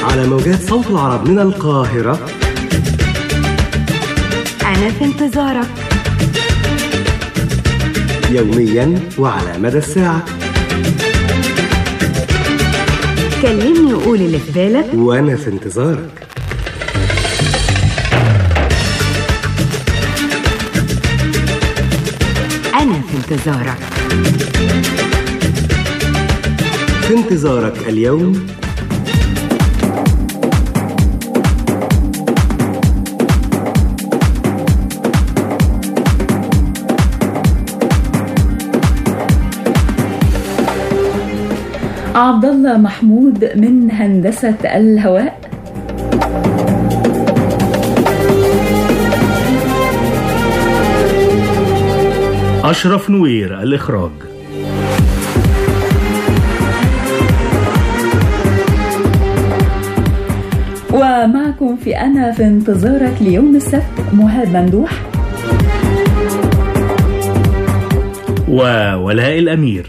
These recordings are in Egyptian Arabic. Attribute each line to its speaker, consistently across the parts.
Speaker 1: على موجات صوت العرب من القاهرة
Speaker 2: أنا في انتظارك
Speaker 1: يوميا وعلى مدى الساعة
Speaker 2: كلمني وقول اللي في بالك
Speaker 1: وأنا في انتظارك
Speaker 2: أنا في انتظارك
Speaker 1: في انتظارك اليوم
Speaker 3: عبد الله محمود من هندسة الهواء
Speaker 4: أشرف نوير الإخراج
Speaker 3: ومعكم في أنا في انتظارك ليوم السبت مهاب ممدوح
Speaker 4: وولاء الأمير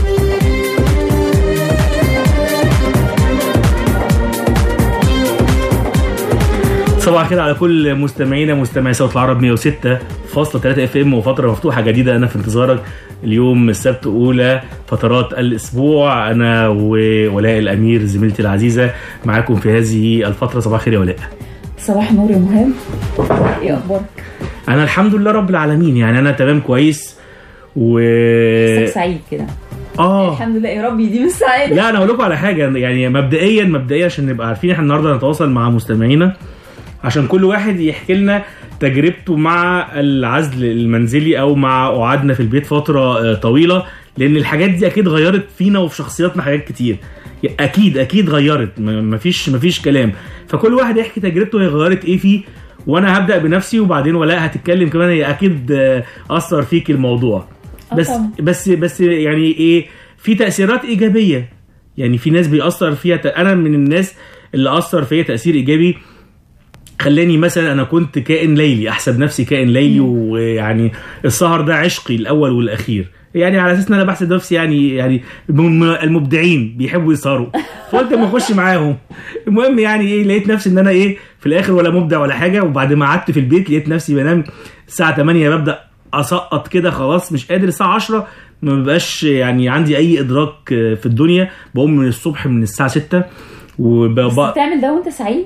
Speaker 4: صباح الخير على كل مستمعينا مستمعي صوت العرب 106.3 اف ام وفتره مفتوحه جديده انا في انتظارك اليوم السبت اولى فترات الاسبوع انا وولاء الامير زميلتي العزيزه معاكم في هذه الفتره صباح الخير يا ولاء
Speaker 3: صباح النور يا مهاب ايه اخبارك؟
Speaker 4: انا الحمد لله رب العالمين يعني انا تمام كويس و
Speaker 3: حاسك سعيد كده
Speaker 4: اه
Speaker 3: الحمد لله يا رب يديم السعادة
Speaker 4: لا انا اقول لكم على حاجه يعني مبدئيا مبدئيا عشان نبقى عارفين احنا النهارده نتواصل مع مستمعينا عشان كل واحد يحكي لنا تجربته مع العزل المنزلي او مع قعدنا في البيت فتره آه، طويله لان الحاجات دي اكيد غيرت فينا وفي شخصياتنا حاجات كتير اكيد اكيد غيرت م- مفيش مفيش كلام فكل واحد يحكي تجربته هي غيرت ايه فيه وانا هبدا بنفسي وبعدين ولاء هتتكلم كمان هي اكيد آه، اثر فيك الموضوع
Speaker 3: آه
Speaker 4: بس
Speaker 3: طبعاً.
Speaker 4: بس بس يعني ايه في تاثيرات ايجابيه يعني في ناس بيأثر فيها ت... انا من الناس اللي اثر فيا تاثير ايجابي خلاني مثلا انا كنت كائن ليلي احسب نفسي كائن ليلي ويعني السهر ده عشقي الاول والاخير يعني على اساس ان انا بحسب نفسي يعني يعني من المبدعين بيحبوا يسهروا فقلت اما اخش معاهم المهم يعني ايه لقيت نفسي ان انا ايه في الاخر ولا مبدع ولا حاجه وبعد ما قعدت في البيت لقيت نفسي بنام الساعه 8 ببدا اسقط كده خلاص مش قادر الساعه 10 ما ببقاش يعني عندي اي ادراك في الدنيا بقوم من الصبح من الساعه 6
Speaker 3: بس
Speaker 4: وببقى
Speaker 3: بتعمل ده وانت سعيد؟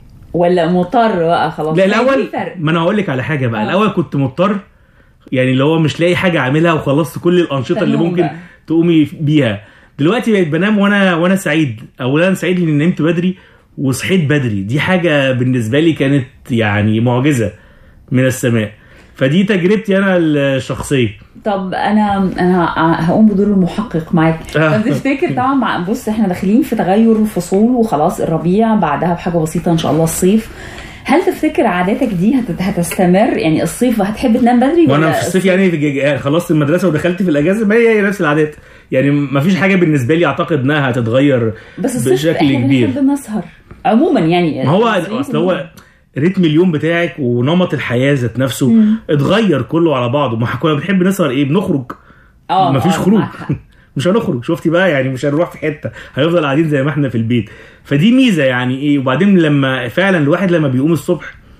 Speaker 3: ولا مضطر بقى خلاص
Speaker 4: لا
Speaker 3: ما هي دي
Speaker 4: الاول
Speaker 3: الفرق.
Speaker 4: ما انا هقول لك على حاجه بقى
Speaker 3: آه.
Speaker 4: الاول كنت مضطر يعني اللي هو مش لاقي حاجه اعملها وخلصت كل الانشطه اللي
Speaker 3: فنون
Speaker 4: ممكن
Speaker 3: بقى.
Speaker 4: تقومي بيها دلوقتي بقيت بنام وانا وانا سعيد اولا سعيد لاني نمت بدري وصحيت بدري دي حاجه بالنسبه لي كانت يعني معجزه من السماء فدي تجربتي انا الشخصيه
Speaker 3: طب انا انا هقوم بدور المحقق معاك
Speaker 4: آه.
Speaker 3: طب تفتكر طبعا مع بص احنا داخلين في تغير فصول وخلاص الربيع بعدها بحاجه بسيطه ان شاء الله الصيف هل تفتكر عاداتك دي هت- هتستمر يعني الصيف هتحب تنام بدري
Speaker 4: وانا
Speaker 3: ولا
Speaker 4: في الصيف يعني في جي- خلصت المدرسه ودخلت في الاجازه ما هي هي نفس العادات يعني ما فيش حاجه بالنسبه لي اعتقد انها هتتغير
Speaker 3: بس الصيف
Speaker 4: بشكل
Speaker 3: احنا
Speaker 4: كبير
Speaker 3: بنحب نسهر عموما يعني
Speaker 4: ما هو
Speaker 3: المصريين
Speaker 4: اصل
Speaker 3: كلهم.
Speaker 4: هو رتم اليوم بتاعك ونمط الحياه ذات نفسه
Speaker 3: مم.
Speaker 4: اتغير كله على بعضه ما إحنا كنا بنحب نسهر ايه بنخرج
Speaker 3: اه
Speaker 4: مفيش
Speaker 3: آه،
Speaker 4: خروج
Speaker 3: معاك حق.
Speaker 4: مش هنخرج شفتي بقى يعني مش هنروح في حته هنفضل قاعدين زي ما احنا في البيت فدي ميزه يعني ايه وبعدين لما فعلا الواحد لما بيقوم الصبح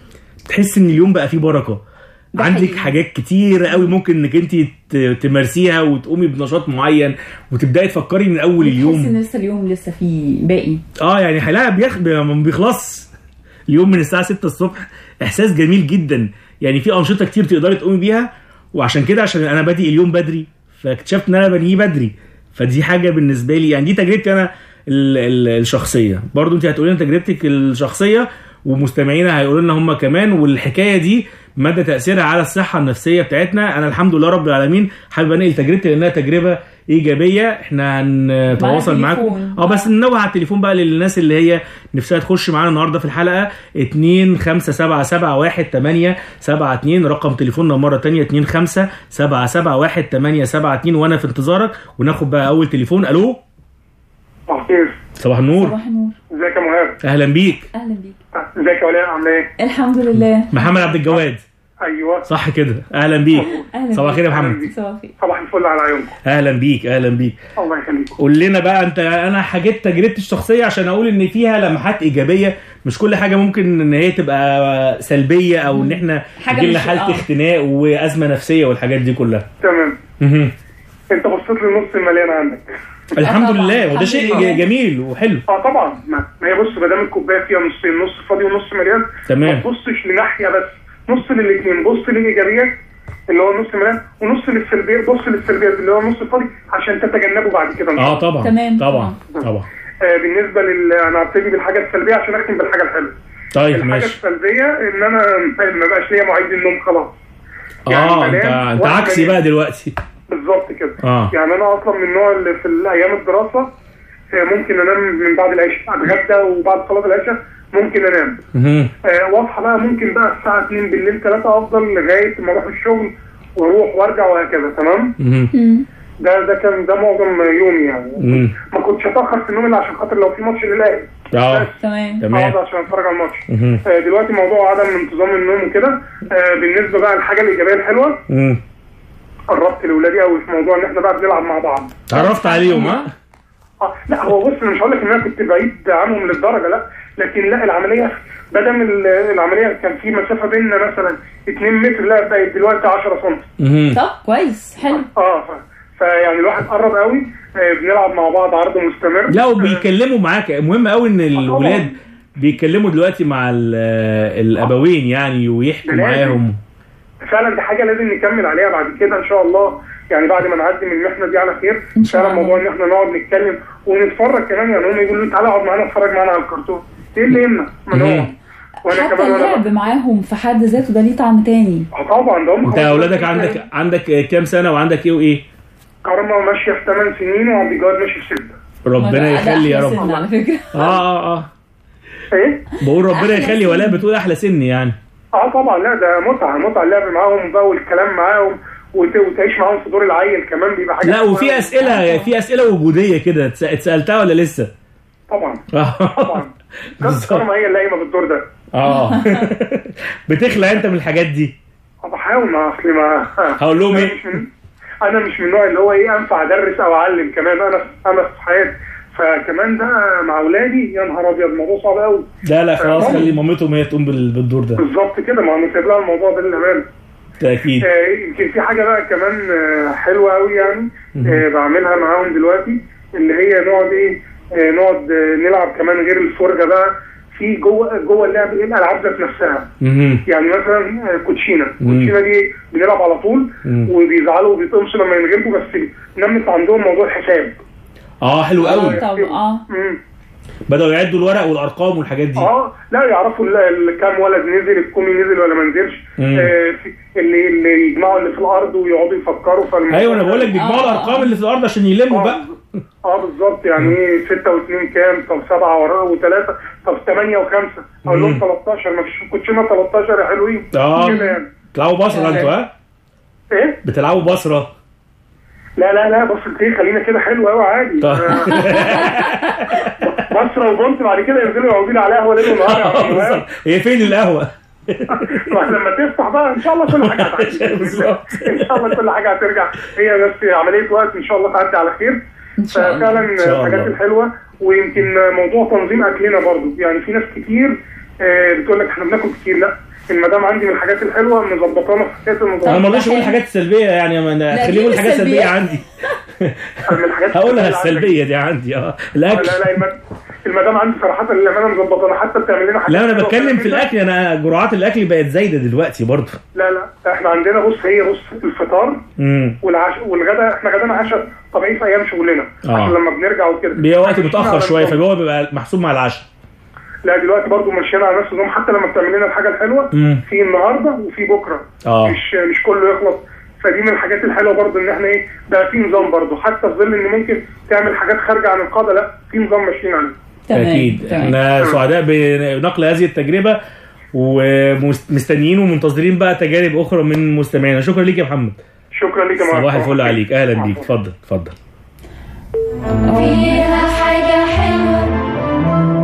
Speaker 4: تحس ان اليوم بقى فيه بركه
Speaker 3: ده
Speaker 4: عندك
Speaker 3: حقيقي.
Speaker 4: حاجات كتير قوي ممكن انك انت ت- تمارسيها وتقومي بنشاط معين وتبداي تفكري من اول
Speaker 3: بتحس
Speaker 4: اليوم
Speaker 3: ان لسه اليوم لسه فيه باقي
Speaker 4: اه يعني لا بيخ... بي- ما بيخلص اليوم من الساعه 6 الصبح احساس جميل جدا يعني في انشطه كتير تقدري تقومي بيها وعشان كده عشان انا بادئ اليوم بدري فاكتشفت ان انا بنيه بدري فدي حاجه بالنسبه لي يعني دي تجربتي انا ال... ال... الشخصيه برضو انت هتقولي لنا تجربتك الشخصيه ومستمعينا هيقولوا لنا هم كمان والحكايه دي مدى تاثيرها على الصحه النفسيه بتاعتنا انا الحمد لله رب العالمين حابب انقل تجربتي لانها تجربه ايجابيه احنا هنتواصل
Speaker 3: معانا
Speaker 4: معاكم
Speaker 3: تليفون.
Speaker 4: اه بس ننوه على التليفون بقى للناس اللي هي نفسها تخش معانا النهارده في الحلقه 2 5 7 7 1 8 7 2 رقم تليفوننا مره ثانيه 2 5 7 7 1 8 7 2 وانا في انتظارك وناخد بقى اول تليفون الو
Speaker 5: صباح الخير
Speaker 4: صباح النور
Speaker 3: صباح النور
Speaker 5: ازيك يا مهاب
Speaker 4: اهلا بيك
Speaker 3: اهلا بيك
Speaker 5: ازيك يا ولاء عامله ايه
Speaker 3: الحمد لله
Speaker 4: محمد عبد الجواد
Speaker 5: ايوه
Speaker 4: صح كده اهلا بيك
Speaker 3: أهلا
Speaker 4: صباح الخير يا
Speaker 5: أهلا
Speaker 4: محمد
Speaker 5: بيك.
Speaker 3: صباح الخير.
Speaker 5: صباح الفل على عيونكم
Speaker 4: اهلا بيك اهلا بيك
Speaker 5: الله يخليك
Speaker 4: قول لنا بقى انت انا حكيت تجربتي الشخصيه عشان اقول ان فيها لمحات ايجابيه مش كل حاجه ممكن ان هي تبقى سلبيه او ان احنا
Speaker 3: حاجة
Speaker 4: يجي لنا
Speaker 3: مش-
Speaker 4: حاله
Speaker 3: آه.
Speaker 4: اختناق وازمه نفسيه والحاجات دي كلها
Speaker 5: تمام
Speaker 4: مهم.
Speaker 5: انت بصيت للنص المليان عندك
Speaker 4: الحمد
Speaker 3: طبعاً،
Speaker 4: لله وده
Speaker 3: الحمد
Speaker 4: شيء
Speaker 3: لله.
Speaker 4: جميل وحلو
Speaker 5: اه طبعا ما ما هي بص ما دام الكوبايه فيها نصين نص فاضي ونص مليان
Speaker 4: تمام.
Speaker 5: ما تبصش لناحيه بس نص للاثنين بص للايجابيات اللي هو النص مليان ونص للسلبيات بص للسلبيات اللي هو النص الفاضي عشان تتجنبه بعد كده إن شاء
Speaker 4: اه
Speaker 5: الله.
Speaker 4: طبعا
Speaker 3: تمام،
Speaker 4: طبعا طبعا
Speaker 5: آه بالنسبه لل انا هبتدي بالحاجه السلبيه عشان اختم بالحاجه الحلوه
Speaker 4: طيب
Speaker 5: الحاجه
Speaker 4: ماشي
Speaker 5: السلبيه ان انا ما بقاش ليا مواعيد النوم خلاص يعني
Speaker 4: اه انت
Speaker 5: بنام
Speaker 4: انت
Speaker 5: وقت ما
Speaker 4: عكسي
Speaker 5: يجي.
Speaker 4: بقى دلوقتي
Speaker 5: بالظبط كده
Speaker 4: آه.
Speaker 5: يعني انا اصلا من النوع اللي في ايام الدراسه آه، ممكن انام من بعد العشاء اتغدى وبعد صلاه العشاء ممكن انام
Speaker 4: مهم.
Speaker 5: آه، واصحى بقى ممكن بقى الساعه 2 بالليل 3 افضل لغايه ما اروح الشغل واروح وارجع وهكذا تمام
Speaker 4: مهم.
Speaker 5: ده ده كان ده معظم يومي يعني
Speaker 4: مم.
Speaker 5: ما كنتش اتاخر في النوم الا عشان خاطر لو في ماتش للاهلي
Speaker 4: اه
Speaker 3: تمام
Speaker 4: تمام
Speaker 5: اقعد عشان اتفرج على الماتش
Speaker 4: مهم.
Speaker 5: آه، دلوقتي موضوع عدم انتظام النوم وكده آه، بالنسبه بقى للحاجه الايجابيه الحلوه
Speaker 4: مم.
Speaker 5: قربت لاولادي قوي في موضوع ان احنا بقى بنلعب مع بعض
Speaker 4: تعرفت عليهم ها
Speaker 5: اه لا هو بص انا مش هقول لك ان انا كنت بعيد عنهم للدرجه لا لكن لا العمليه بدل ال- العمليه كان في مسافه بيننا مثلا 2 متر لا بقت دلوقتي 10 سم
Speaker 4: مهم.
Speaker 3: طب كويس حلو
Speaker 5: اه ف... فيعني الواحد قرب قوي آه، بنلعب مع بعض عرض مستمر
Speaker 4: لا
Speaker 5: آه،
Speaker 4: وبيتكلموا معاك مهم قوي ان الولاد بيتكلموا دلوقتي مع ال- الابوين يعني ويحكوا
Speaker 5: لازم.
Speaker 4: معاهم
Speaker 5: فعلا دي حاجه لازم نكمل عليها بعد كده ان شاء الله يعني بعد ما نعدي من المحنه دي على خير
Speaker 3: إن شاء
Speaker 5: فعلا
Speaker 3: الله.
Speaker 5: موضوع ان احنا نقعد نتكلم ونتفرج كمان يعني هم يقولوا لي تعالى اقعد معانا اتفرج معانا على الكرتون ايه اللي يهمنا ما
Speaker 4: مم.
Speaker 5: نقعد وانا
Speaker 3: حتى
Speaker 5: كمان وانا
Speaker 3: اللعب معاهم في حد ذاته ده ليه طعم تاني
Speaker 5: اه طبعا ده هم
Speaker 4: انت
Speaker 5: خلاص
Speaker 4: اولادك
Speaker 5: دلوقتي
Speaker 4: عندك عندك كام سنه وعندك ايه وايه
Speaker 5: كارما ماشيه في 8 سنين وعبد الجواد ماشي في 6
Speaker 4: ربنا
Speaker 3: ده
Speaker 4: يخلي يا
Speaker 3: أحلى
Speaker 4: رب
Speaker 3: سن على فكره
Speaker 4: اه اه اه
Speaker 5: ايه؟
Speaker 4: بقول ربنا
Speaker 3: أحلى
Speaker 4: يخلي
Speaker 3: سن.
Speaker 4: ولا بتقول احلى سن يعني
Speaker 5: اه طبعا لا ده متعه متعه اللعب معاهم بقى والكلام معاهم وت- وتعيش معاهم في دور العيل كمان بيبقى حاجه
Speaker 4: لا
Speaker 5: حلوة
Speaker 4: وفي
Speaker 5: أوي.
Speaker 4: اسئله في اسئله وجوديه كده اتس- اتسالتها ولا لسه
Speaker 5: طبعا طبعا
Speaker 4: بالظبط
Speaker 5: كارما هي اللي قايمه بالدور ده
Speaker 4: اه بتخلع انت من الحاجات دي
Speaker 5: أه بحاول ما اصلي ما
Speaker 4: هقول لهم
Speaker 5: أنا
Speaker 4: ايه؟
Speaker 5: مش من- انا مش من النوع اللي هو ايه انفع ادرس او اعلم كمان انا انا في حياتي فكمان ده مع اولادي يا نهار ابيض الموضوع صعب قوي
Speaker 4: لا لا خلاص خلي مامتهم هي تقوم بال- بالدور ده
Speaker 5: بالظبط كده ما انا سايب لها الموضوع ده للامانه
Speaker 4: تاكيد
Speaker 5: آه، يمكن في حاجه بقى كمان آه، حلوه قوي يعني آه، بعملها معاهم دلوقتي اللي هي نقعد ايه آه، نقعد آه، نلعب كمان غير الفرجه بقى في جوه جوه اللعب ايه الالعاب ذات نفسها
Speaker 4: مهم.
Speaker 5: يعني مثلا آه، كوتشينه
Speaker 4: مم.
Speaker 5: الكوتشينه دي بنلعب على طول
Speaker 4: مم.
Speaker 5: وبيزعلوا وبيتقمصوا لما ينغلبوا بس نمت عندهم موضوع الحساب
Speaker 4: اه حلو قوي
Speaker 3: طب اه
Speaker 5: مم.
Speaker 4: بدأوا يعدوا الورق والارقام والحاجات دي
Speaker 5: اه لا يعرفوا ال- ال- كام ولد نزل الكومي نزل ولا ما نزلش
Speaker 4: مم.
Speaker 5: آه في- اللي اللي يجمعوا اللي في الارض ويقعدوا يفكروا فالموضوع
Speaker 4: ايوه انا بقول لك بيجمعوا
Speaker 3: آه.
Speaker 4: الارقام اللي في الارض عشان يلموا
Speaker 5: اه
Speaker 4: بقى
Speaker 5: اه بالظبط يعني ايه 6 و2 كام طب 7 وراه و3 طب 8 و5 اقول لهم
Speaker 4: مم.
Speaker 5: 13 ما فيش كوتشينه 13 يا حلوين
Speaker 4: اه
Speaker 5: كده يعني
Speaker 4: بتلعبوا بصره انتوا ها
Speaker 5: ايه
Speaker 4: بتلعبوا بصره
Speaker 5: لا لا لا بص ايه خلينا كده حلو قوي عادي
Speaker 4: طيب.
Speaker 5: بصره وبنت بعد كده ينزلوا يقعدوا لي على قهوه ليل ونهار يا عم
Speaker 4: بالظبط. هي فين القهوه
Speaker 5: لما تفتح بقى ان شاء الله كل حاجه هتعدي
Speaker 4: بالظبط.
Speaker 5: ان شاء الله كل حاجه هترجع هي بس عمليه وقت ان شاء الله تعدي على خير
Speaker 3: ان شاء الله
Speaker 5: ففعلا
Speaker 4: إن شاء الله.
Speaker 5: الحاجات الحلوه ويمكن موضوع تنظيم اكلنا برضو يعني في ناس كتير آه، بتقول لك احنا بناكل كتير لا المدام عندي من الحاجات الحلوه مظبطانا في حكايه
Speaker 4: انا
Speaker 5: المظبطه
Speaker 4: ما رضيتش اقول الحاجات السلبيه يعني ما
Speaker 3: لا،
Speaker 4: انا
Speaker 3: دي
Speaker 4: خليني اقول
Speaker 3: مش
Speaker 4: الحاجات السلبيه
Speaker 3: سلبية.
Speaker 4: عندي
Speaker 5: من الحاجات
Speaker 4: هقولها
Speaker 5: اللي عندك.
Speaker 4: السلبيه دي عندي اه
Speaker 5: لا
Speaker 4: الاكل
Speaker 5: لا الم- المدام عندي صراحه للامانه مظبطانا حتى بتعمل لنا حاجات
Speaker 4: لا انا
Speaker 5: حلوة
Speaker 4: بتكلم
Speaker 5: كده.
Speaker 4: في الاكل انا جرعات الاكل بقت زايده دلوقتي برضه
Speaker 5: لا لا احنا عندنا بص هي بص الفطار
Speaker 4: امم
Speaker 5: والعشاء والغداء احنا غدانا عشاء طبيعي في ايام شغلنا
Speaker 4: آه.
Speaker 5: عشان لما بنرجع وكده
Speaker 4: بيبقى وقت
Speaker 5: ماشيين
Speaker 4: متاخر
Speaker 5: على
Speaker 4: شويه
Speaker 5: نظام.
Speaker 4: فهو بيبقى محسوب مع العشاء
Speaker 5: لا دلوقتي برضو ماشيين على نفس النظام حتى لما بتعمل لنا الحاجه الحلوه
Speaker 4: مم.
Speaker 5: في النهارده وفي بكره
Speaker 4: آه.
Speaker 5: مش مش كله يخلص فدي من الحاجات الحلوه برضو ان احنا ايه بقى في نظام برضو حتى في ظل ان ممكن تعمل حاجات خارجه عن القاعده لا في نظام ماشيين عليه
Speaker 3: تمام
Speaker 4: اكيد
Speaker 3: تمام.
Speaker 4: احنا سعداء بنقل هذه التجربه ومستنيين ومنتظرين بقى تجارب اخرى من مستمعينا شكرا ليك يا محمد
Speaker 5: شكرا لك يا معلم.
Speaker 4: صباح الفل عليك اهلا بيك اتفضل اتفضل
Speaker 6: فيها حاجة حلوة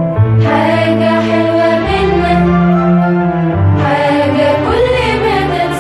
Speaker 6: حاجة حلوة منك حاجة كل ما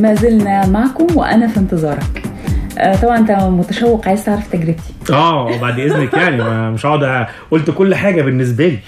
Speaker 3: ما زلنا معكم وانا في انتظارك آه، طبعا انت متشوق عايز تعرف تجربتي
Speaker 4: اه بعد اذنك يعني ما مش هقعد أ- قلت كل حاجه بالنسبه لي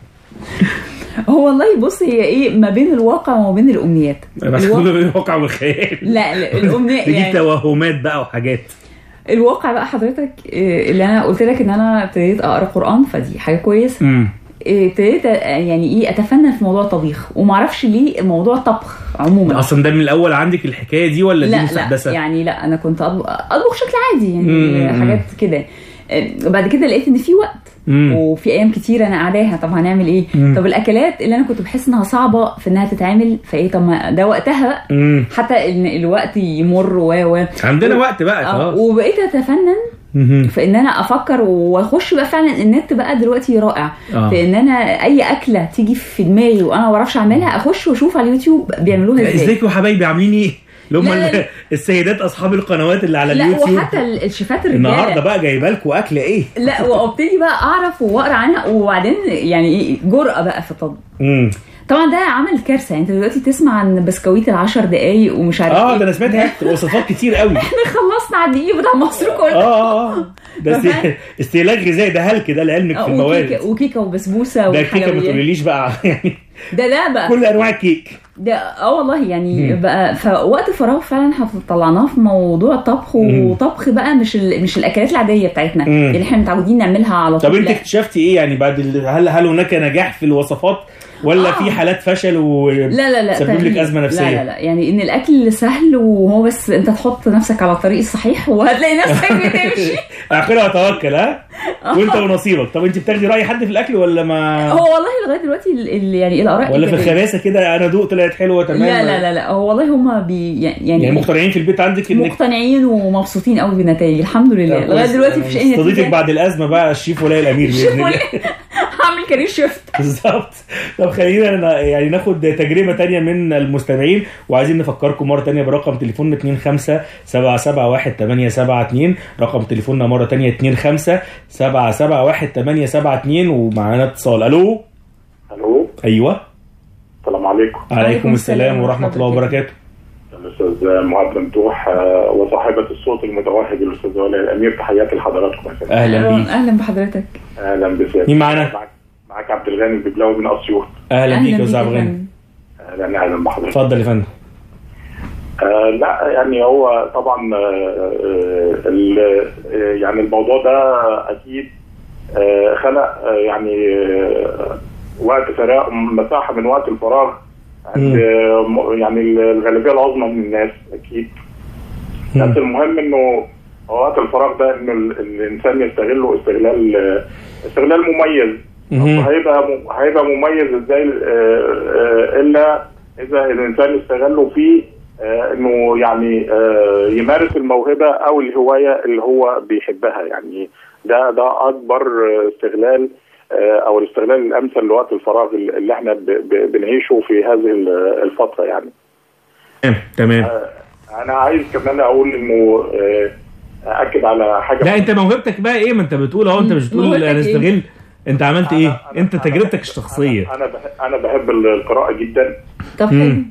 Speaker 3: هو والله بص هي ايه ما بين الواقع وما بين الامنيات
Speaker 4: انا
Speaker 3: الوا-
Speaker 4: كله بين الواقع والخيال
Speaker 3: لا لا الامنيه
Speaker 4: دي
Speaker 3: يعني
Speaker 4: توهمات بقى وحاجات
Speaker 3: الواقع بقى حضرتك آه، اللي انا قلت لك ان انا ابتديت اقرا قران فدي حاجه كويسه
Speaker 4: امم
Speaker 3: آه، ابتديت آه، يعني ايه اتفنن في موضوع الطبيخ ومعرفش ليه موضوع الطبخ عموما
Speaker 4: اصلا ده من الاول عندك الحكايه دي ولا دي
Speaker 3: لا لا
Speaker 4: مستحدثه؟
Speaker 3: يعني لا انا كنت اطبخ اطبخ بشكل عادي يعني
Speaker 4: مم.
Speaker 3: حاجات كده آه، بعد كده لقيت ان في وقت
Speaker 4: مم.
Speaker 3: وفي ايام كتير انا قاعداها طب هنعمل ايه
Speaker 4: مم.
Speaker 3: طب الاكلات اللي انا كنت بحس انها صعبه في انها تتعمل فايه طب ما ده وقتها بقى
Speaker 4: امم
Speaker 3: حتى ان الوقت يمر و و
Speaker 4: عندنا وقت بقى
Speaker 3: آه،
Speaker 4: خلاص
Speaker 3: وبقيت اتفنن
Speaker 4: مهم.
Speaker 3: في ان انا افكر واخش بقى فعلا النت بقى دلوقتي رائع
Speaker 4: آه.
Speaker 3: في ان انا اي اكله تيجي في دماغي وانا ما بعرفش اعملها اخش واشوف على اليوتيوب بيعملوها ازاي
Speaker 4: ازيكم يا حبايبي عاملين ايه؟ اللي هم
Speaker 3: لا، لا.
Speaker 4: ال- السيدات اصحاب القنوات اللي على
Speaker 3: لا
Speaker 4: اليوتيوب
Speaker 3: وحتى ال- الشيفات
Speaker 4: النهارده
Speaker 3: الرجاله
Speaker 4: بقى جايبه لكم اكل ايه؟
Speaker 3: لا وابتدي بقى اعرف واقرا عنها وبعدين يعني ايه جرأه بقى في الطبخ
Speaker 4: امم
Speaker 3: طبعا ده عمل كارثه يعني انت دلوقتي تسمع عن بسكويت العشر دقايق ومش عارف
Speaker 4: اه
Speaker 3: ايه
Speaker 4: ده انا سمعت حاجات وصفات كتير قوي
Speaker 3: احنا خلصنا على الدقيق بتاع مصر
Speaker 4: اه
Speaker 3: كله
Speaker 4: اه اه ده است- استهلاك غذائي ده هلك ده لعلمك في
Speaker 3: آه،
Speaker 4: الموارد
Speaker 3: وكيكه وكيكه وبسبوسه
Speaker 4: ده كيكه ما
Speaker 3: والحلويات
Speaker 4: تقوليليش بقى يعني
Speaker 3: ده لا بقى
Speaker 4: كل انواع الكيك
Speaker 3: ده اه والله يعني
Speaker 4: مم.
Speaker 3: بقى فوقت فراغ فعلا احنا طلعناه في موضوع الطبخ
Speaker 4: مم.
Speaker 3: وطبخ بقى مش ال... مش الاكلات العاديه بتاعتنا
Speaker 4: مم.
Speaker 3: اللي احنا متعودين نعملها على طول
Speaker 4: طب انت
Speaker 3: لا.
Speaker 4: اكتشفتي ايه يعني بعد ال... هل هل هناك نجاح في الوصفات ولا
Speaker 3: آه.
Speaker 4: في حالات فشل و
Speaker 3: لا لا لا
Speaker 4: سبب لك
Speaker 3: تغيير.
Speaker 4: ازمه نفسيه
Speaker 3: لا لا لا يعني ان الاكل سهل وهو بس انت تحط نفسك على الطريق الصحيح وهتلاقي نفسك بتمشي
Speaker 4: اخرها توكل ها وانت ونصيبك طب انت بتاخدي راي حد في الاكل ولا ما
Speaker 3: هو والله لغايه دلوقتي ال... ال... يعني الاراء
Speaker 4: ولا في
Speaker 3: إيجابية.
Speaker 4: الخباثه كده انا دوق طلعت حلوه تمام
Speaker 3: لا لا لا لا هو والله هما بي يعني,
Speaker 4: يعني مقتنعين في البيت عندك انك
Speaker 3: مقتنعين ومبسوطين قوي بالنتائج الحمد لله لغايه دلوقتي مفيش اي
Speaker 4: استضيفك
Speaker 3: نتيجه
Speaker 4: بعد الازمه بقى الشيف ولاء الامير باذن الله
Speaker 3: هعمل كارير شيفت
Speaker 4: بالظبط طب خلينا ن- يعني ناخد تجربه تانية من المستمعين وعايزين نفكركم مره تانية برقم تليفوننا 25 771 872 رقم تليفوننا مره تانية 25 771 872 ومعانا اتصال الو
Speaker 7: الو
Speaker 4: ايوه
Speaker 7: السلام عليكم
Speaker 4: عليكم السلام ورحمه الله وبركاته
Speaker 7: الاستاذ معاذ ممدوح آه، وصاحبه الصوت المتوهج الاستاذ ولاء الامير تحياتي لحضراتكم يا فندم.
Speaker 4: اهلا بيك
Speaker 3: اهلا بحضرتك
Speaker 7: اهلا بسيادتك
Speaker 4: مين معانا؟
Speaker 7: معك, معك عبد الغني الببلاوي من اسيوط
Speaker 4: اهلا بيك يا استاذ
Speaker 3: يا
Speaker 4: عبد الغني
Speaker 3: فندم.
Speaker 7: اهلا اهلا بحضرتك
Speaker 4: اتفضل يا فندم
Speaker 7: آه لا يعني هو طبعا آه آه ال- آه، يعني الموضوع ده اكيد آه خلق آه يعني آه وقت فراغ مساحه من وقت الفراغ عند آه، م- يعني الغالبيه العظمى من الناس اكيد بس المهم انه وقت الفراغ ده انه ال- الانسان يستغله استغلال آه، استغلال مميز
Speaker 4: مهم.
Speaker 7: هيبقى م- هيبقى مميز ازاي آه، آه، الا اذا الانسان استغله فيه آه، انه يعني آه، يمارس الموهبه او الهوايه اللي هو بيحبها يعني ده ده اكبر آه، استغلال آه، او الاستغلال الامثل لوقت الفراغ اللي احنا ب- ب- بنعيشه في هذه ال- الفتره يعني
Speaker 4: تمام تمام
Speaker 7: انا عايز كمان اقول انه آه، اكد على حاجه
Speaker 4: لا انت موهبتك بقى ايه ما انت بتقول اهو انت مش بتقول
Speaker 3: موهبتك
Speaker 4: انا
Speaker 3: ايه؟
Speaker 4: استغل انت عملت
Speaker 7: أنا-
Speaker 4: ايه
Speaker 7: أنا-
Speaker 4: انت
Speaker 7: أنا
Speaker 4: تجربتك
Speaker 7: بحب-
Speaker 4: الشخصيه
Speaker 7: انا انا بح- انا بحب القراءه جدا
Speaker 3: طب
Speaker 4: مم.
Speaker 3: حلو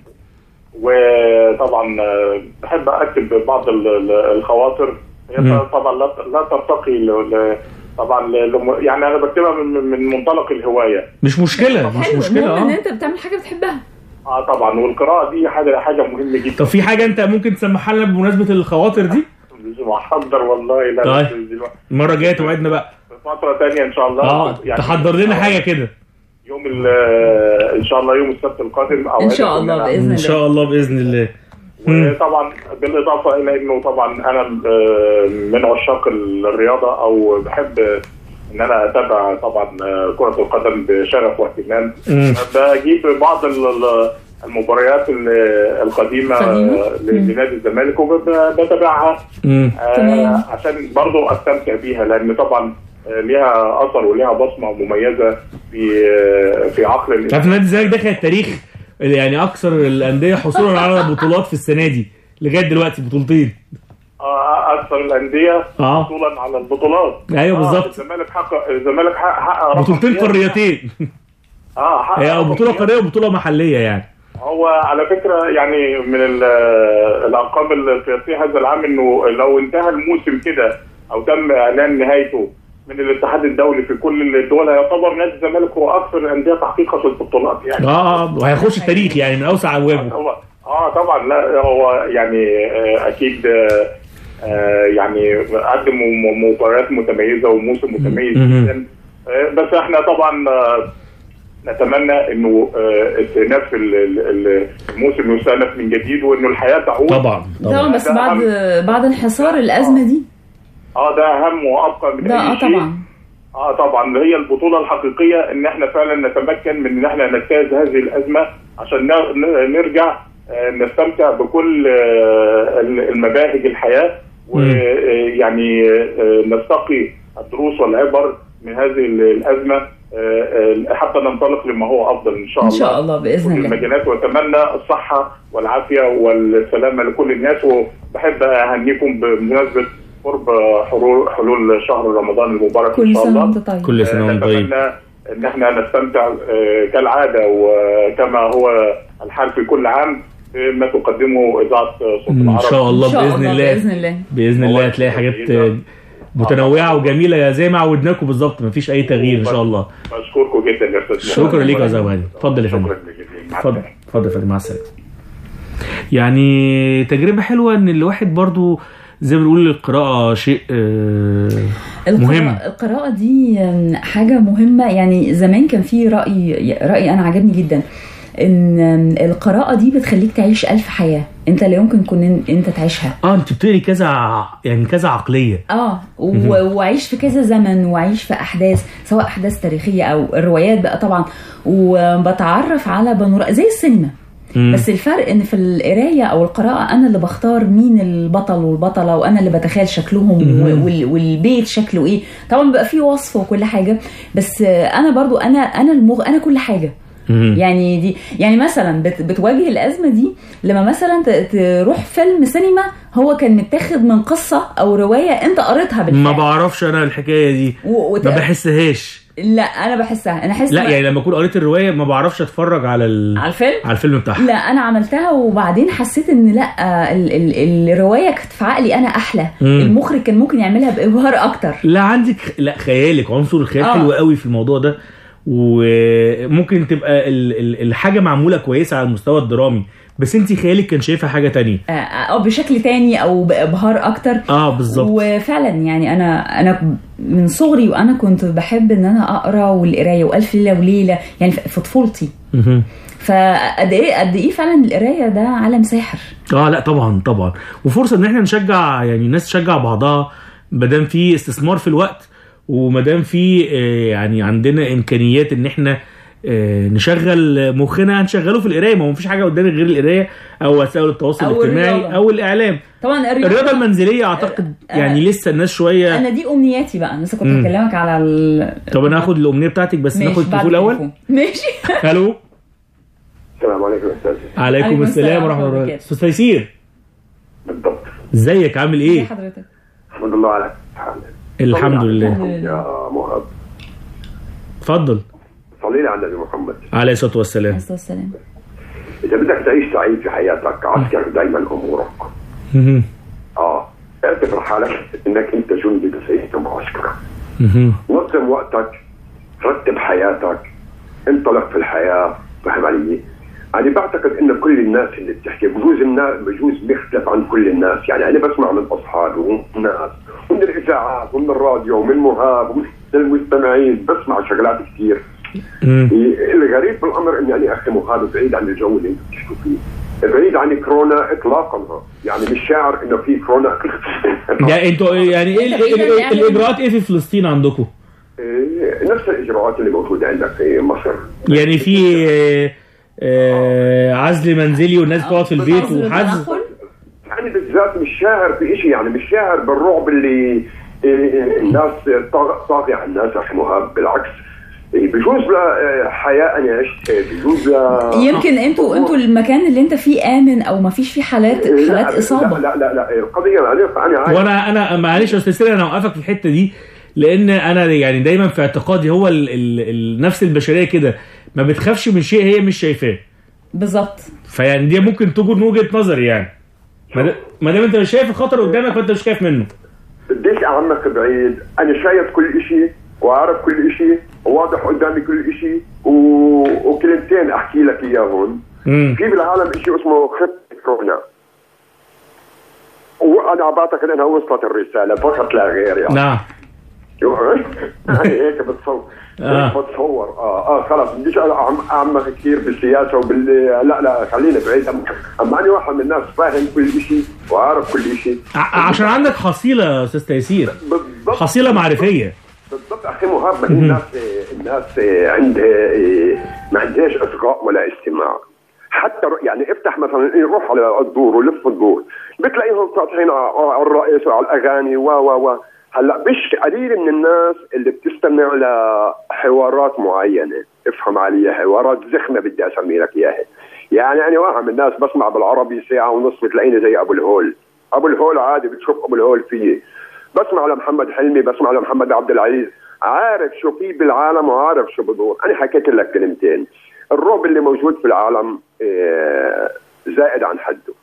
Speaker 7: وطبعا آه، بحب اكتب بعض ال- ال- الخواطر هي
Speaker 4: مم.
Speaker 7: طبعا لا لا ترتقي ل- ل- طبعا ل- لم- يعني انا بكتبها من من منطلق الهوايه
Speaker 4: مش مشكله مش
Speaker 3: حلو
Speaker 4: مشكله
Speaker 3: المهم ان
Speaker 4: اه
Speaker 3: انت بتعمل حاجه بتحبها
Speaker 7: اه طبعا والقراءه دي حاجه حاجه مهمه جدا
Speaker 4: طب في حاجه انت ممكن تسمعها لنا بمناسبه الخواطر دي
Speaker 7: مش محضر والله لا
Speaker 4: طيب.
Speaker 7: بس دلوقتي
Speaker 4: المره الجايه توعدنا بقى
Speaker 7: في فتره ثانيه ان شاء الله
Speaker 4: اه تحضر لنا حاجه كده
Speaker 7: يوم ال- ان شاء الله يوم السبت القادم او
Speaker 3: ان شاء الله باذن
Speaker 4: ان
Speaker 3: الله
Speaker 4: شاء الله باذن الله مم.
Speaker 7: وطبعا بالاضافه الى انه طبعا انا آه، من عشاق الرياضه او بحب ان انا اتابع طبعا آه، كره القدم بشغف واهتمام
Speaker 4: مم.
Speaker 7: بجيب بعض ال- ال- المباريات ال- القديمه
Speaker 3: قديمة؟
Speaker 7: آه، لنادي الزمالك وبتابعها
Speaker 4: مم.
Speaker 3: تمام.
Speaker 7: عشان برضو استمتع بيها لان طبعا آه، ليها اثر وليها بصمه مميزه في آه، في عقل
Speaker 4: عارف
Speaker 7: الانسان
Speaker 4: نادي الزمالك دخل التاريخ يعني اكثر الانديه حصولا على بطولات في السنه دي لغايه دلوقتي بطولتين
Speaker 7: آه، اكثر الانديه
Speaker 4: اه
Speaker 7: حصولا على البطولات
Speaker 4: ايوه
Speaker 7: آه،
Speaker 4: بالظبط
Speaker 7: الزمالك حقق الزمالك حقق حقق رقم
Speaker 4: بطولتين
Speaker 7: قياسي.
Speaker 4: قاريتين
Speaker 7: اه حقق
Speaker 4: هي
Speaker 7: رقم
Speaker 4: بطوله
Speaker 7: قياسي.
Speaker 4: قاريه وبطوله محليه يعني
Speaker 7: هو على فكره يعني من ال- الارقام القياسيه هذا العام انه لو انتهى الموسم كده او تم اعلان نهايته من الاتحاد الدولي في كل الدول هيعتبر نادي الزمالك هو اكثر الانديه تحقيقا في البطولات يعني
Speaker 4: اه اه وهيخش التاريخ يعني من اوسع ابوابه
Speaker 7: هو اه طبعا لا هو يعني آه، اكيد آه، آه، يعني قدم م- مباريات متميزه وموسم متميز
Speaker 4: مهم.
Speaker 7: جدا آه، بس احنا طبعا آه، نتمنى انه آه، استئناف ال- ال- ال- الموسم يستأنف من جديد وانه الحياه تعود
Speaker 4: طبعا
Speaker 3: طبعا
Speaker 4: طبعا
Speaker 3: بس بعد بعد انحصار الازمه دي
Speaker 7: اه ده اهم وابقى من
Speaker 3: ده
Speaker 7: اي
Speaker 3: اه
Speaker 7: شيء
Speaker 3: طبعا
Speaker 7: اه طبعا هي البطوله الحقيقيه ان احنا فعلا نتمكن من ان احنا نجتاز هذه الازمه عشان ن- ن- نرجع آه، نستمتع بكل آه، المباهج الحياه ويعني نستقي الدروس والعبر من هذه الازمه آه، آه، حتى ننطلق لما هو افضل ان شاء
Speaker 3: ان
Speaker 7: الله
Speaker 3: شاء الله باذن
Speaker 7: كل
Speaker 3: الله
Speaker 7: المجالات واتمنى الصحه والعافيه والسلامه لكل الناس وبحب اهنيكم بمناسبه قرب حلول حلول شهر رمضان المبارك ان
Speaker 3: كل
Speaker 7: شاء
Speaker 3: سنه
Speaker 7: الله
Speaker 3: وانت طيب
Speaker 4: كل سنه وانت طيب
Speaker 7: نتمنى ان احنا نستمتع آه، كالعاده وكما هو الحال في كل عام ما تقدمه اذاعه صوت
Speaker 4: ان
Speaker 7: العرب
Speaker 4: شاء الله
Speaker 3: ان شاء
Speaker 4: باذن
Speaker 3: الله
Speaker 4: الله
Speaker 3: باذن الله
Speaker 4: باذن الله هتلاقي حاجات آه، متنوعه وجميله زي ما عودناكم بالظبط مفيش اي تغيير ان شاء الله
Speaker 7: بشكركم جدا يا استاذ
Speaker 4: شكرا ليك يا زوهري اتفضل يا فندم
Speaker 7: شكرا جزيلا مع
Speaker 4: اتفضل
Speaker 7: السلامة.
Speaker 4: اتفضل يا فندم مع السلامه يعني تجربه حلوه ان الواحد برضو زي ما بنقول القراءه شيء آه، مهم
Speaker 3: القراءة, القراءة دي آم، حاجة مهمة يعني زمان كان في رأي رأي أنا عجبني جدا إن آم، القراءة دي بتخليك تعيش ألف حياة أنت لا يمكن كن أنت تعيشها
Speaker 4: اه انت بتقري كذا ع- يعني كذا عقليه
Speaker 3: اه و- وعيش في كذا زمن وعيش في احداث سواء احداث تاريخيه او الروايات بقى طبعا وبتعرف على بانوراما زي السينما
Speaker 4: مم.
Speaker 3: بس الفرق ان في القرايه او القراءه انا اللي بختار مين البطل والبطله وانا اللي بتخيل شكلهم و- وال- والبيت شكله ايه طبعا بيبقى فيه وصف وكل حاجه بس آه، انا برضو انا انا المغ... انا كل حاجه
Speaker 4: مم.
Speaker 3: يعني دي يعني مثلا بت بتواجه الازمه دي لما مثلا ت- تروح فيلم سينما هو كان متاخد من قصه او روايه انت قريتها بالفعل
Speaker 4: ما بعرفش انا الحكايه دي
Speaker 3: و... وت...
Speaker 4: ما بحسهاش
Speaker 3: لا انا بحسها انا احس
Speaker 4: لا
Speaker 3: ما-
Speaker 4: يعني لما اكون قريت الروايه ما بعرفش اتفرج على ال...
Speaker 3: على الفيلم
Speaker 4: على الفيلم بتاعها
Speaker 3: لا انا عملتها وبعدين حسيت ان لا ال... ال... الروايه كانت في عقلي انا احلى
Speaker 4: مم.
Speaker 3: المخرج كان ممكن يعملها بابهار اكتر
Speaker 4: لا عندك لا خيالك عنصر الخيال
Speaker 3: آه.
Speaker 4: حلو قوي في الموضوع ده وممكن تبقى ال- ال- الحاجه معموله كويسه على المستوى الدرامي بس انت خيالك كان شايفها حاجه تانية
Speaker 3: آه، او بشكل تاني او بابهار اكتر
Speaker 4: اه بالظبط
Speaker 3: وفعلا يعني انا انا من صغري وانا كنت بحب ان انا اقرا والقرايه والف ليله وليله يعني في في طفولتي
Speaker 4: مهم.
Speaker 3: فقد ايه قد ايه فعلا القرايه ده عالم ساحر
Speaker 4: اه لا طبعا طبعا وفرصه ان احنا نشجع يعني الناس تشجع بعضها ما دام في استثمار في الوقت وما دام في آه، يعني عندنا امكانيات ان احنا آه، نشغل مخنا هنشغله في القرايه ما هو مفيش حاجه قدامي غير القرايه او وسائل التواصل
Speaker 3: أو
Speaker 4: الاجتماعي
Speaker 3: الرياضة.
Speaker 4: او الاعلام
Speaker 3: طبعا
Speaker 4: الرياضه المنزليه اعتقد
Speaker 3: آه،
Speaker 4: يعني لسه الناس شويه
Speaker 3: انا دي امنياتي بقى لسه كنت
Speaker 4: مم.
Speaker 3: بكلمك على ال...
Speaker 4: طب انا هاخد الامنيه بتاعتك بس
Speaker 3: ماشي،
Speaker 4: ناخد
Speaker 3: بعد
Speaker 4: التليفون الاول
Speaker 3: التليفون. ماشي
Speaker 4: الو
Speaker 8: السلام عليكم يا استاذ
Speaker 4: عليكم
Speaker 3: عليكم
Speaker 4: السلام
Speaker 3: السلام
Speaker 4: ورحمه الله
Speaker 3: وبركاته.
Speaker 4: استاذ تيسير
Speaker 8: بالضبط
Speaker 4: ازيك عامل
Speaker 3: ايه
Speaker 4: ايه
Speaker 3: حضرتك
Speaker 8: الحمد لله على حالك
Speaker 4: الحمد لله
Speaker 8: يا مهاب
Speaker 4: اتفضل
Speaker 8: صلي لي على النبي محمد
Speaker 4: عليه الصلاه والسلام
Speaker 3: عليه الصلاه والسلام
Speaker 8: اذا بدك تعيش سعيد في حياتك عسكر دائما امورك
Speaker 4: مهم.
Speaker 8: اه اعتبر حالك انك انت جندي بسيد معسكر
Speaker 4: مهم.
Speaker 8: نظم وقتك رتب حياتك انطلق في الحياه فهم علي؟ أنا بعتقد إن كل الناس اللي بتحكي بجوز الناس بجوز بيختلف عن كل الناس، يعني أنا بسمع من أصحابي ومن الناس ومن الإذاعات ومن الراديو ومن مهاب ومن المستمعين بسمع شغلات كثير
Speaker 4: مم.
Speaker 8: الغريب بالامر اني انا اخي مهاب بعيد عن الجو اللي انتم بتحكوا فيه بعيد عن كورونا اطلاقا يعني مش شاعر انه في كورونا
Speaker 4: ده انتوا يعني ايه ال- ال- ال- الاجراءات ايه في فلسطين عندكم؟
Speaker 8: إيه، نفس الاجراءات اللي موجوده عندك في مصر
Speaker 4: يعني في آه، آه، عزل منزلي والناس بتقعد في البيت
Speaker 3: عذر
Speaker 4: وحجز
Speaker 3: التدخل؟
Speaker 8: يعني بالذات مش شاعر في شيء يعني مش شاعر بالرعب اللي إيه، الناس طاغ- طاغية على الناس اخي مهاب بالعكس إيه، بجوز لحياه انا عشت بجوز ل
Speaker 3: يمكن انتوا انتوا المكان اللي انت فيه امن او ما فيش فيه حالات
Speaker 8: لا،
Speaker 3: حالات اصابه
Speaker 8: لا لا لا, لا القضيه انا انا عارف
Speaker 4: وانا انا معلش يا استاذ سيري انا اوقفك في الحته دي لان انا يعني دايما في اعتقادي هو ال ال النفس البشريه كده ما بتخافش من شيء هي مش شايفاه
Speaker 3: بالظبط
Speaker 4: فيعني دي ممكن تكون وجهه نظري يعني ما دا- ما دام انت مش شايف الخطر قدامك فانت مش خايف منه
Speaker 8: بديش اعمق بعيد انا شايف كل شيء وعارف كل شيء وواضح قدامي كل شيء و... وكلمتين احكي لك اياهم
Speaker 4: امم
Speaker 8: في بالعالم شيء اسمه خطه كورونا وانا بعتقد انها وصلت الرساله فقط لا غير يعني
Speaker 4: نعم
Speaker 8: انا هيك بتصور
Speaker 4: آه.
Speaker 8: هيك بتصور اه اه خلص بديش أعم- اعمق كثير بالسياسه وبال لا لا خلينا بعيد أم- اما انا واحد من الناس فاهم كل شيء وعارف كل شيء
Speaker 4: ع- عشان عندك حصيله يا استاذ تيسير
Speaker 8: بالضبط
Speaker 4: حصيله معرفيه
Speaker 8: بالضبط اخي مهاب ما هي الناس الناس عندها ما عندهاش اصغاء ولا استماع حتى ر- يعني افتح مثلا إيه، روح على الدور ولف الدور بتلاقيهم فاتحين ع- على الرئيس وعلى الاغاني و و و هلا مش قليل من الناس اللي بتستمع لحوارات معينه افهم علي حوارات زخمه بدي اسمي لك اياها يعني انا واحد من الناس بسمع بالعربي ساعه ونص بتلاقيني زي ابو الهول ابو الهول عادي بتشوف ابو الهول فيي بسمع لمحمد حلمي بسمع لمحمد عبد العزيز عارف شو في بالعالم وعارف شو بدور انا حكيت لك كلمتين الرعب اللي موجود في العالم آه، زائد عن حده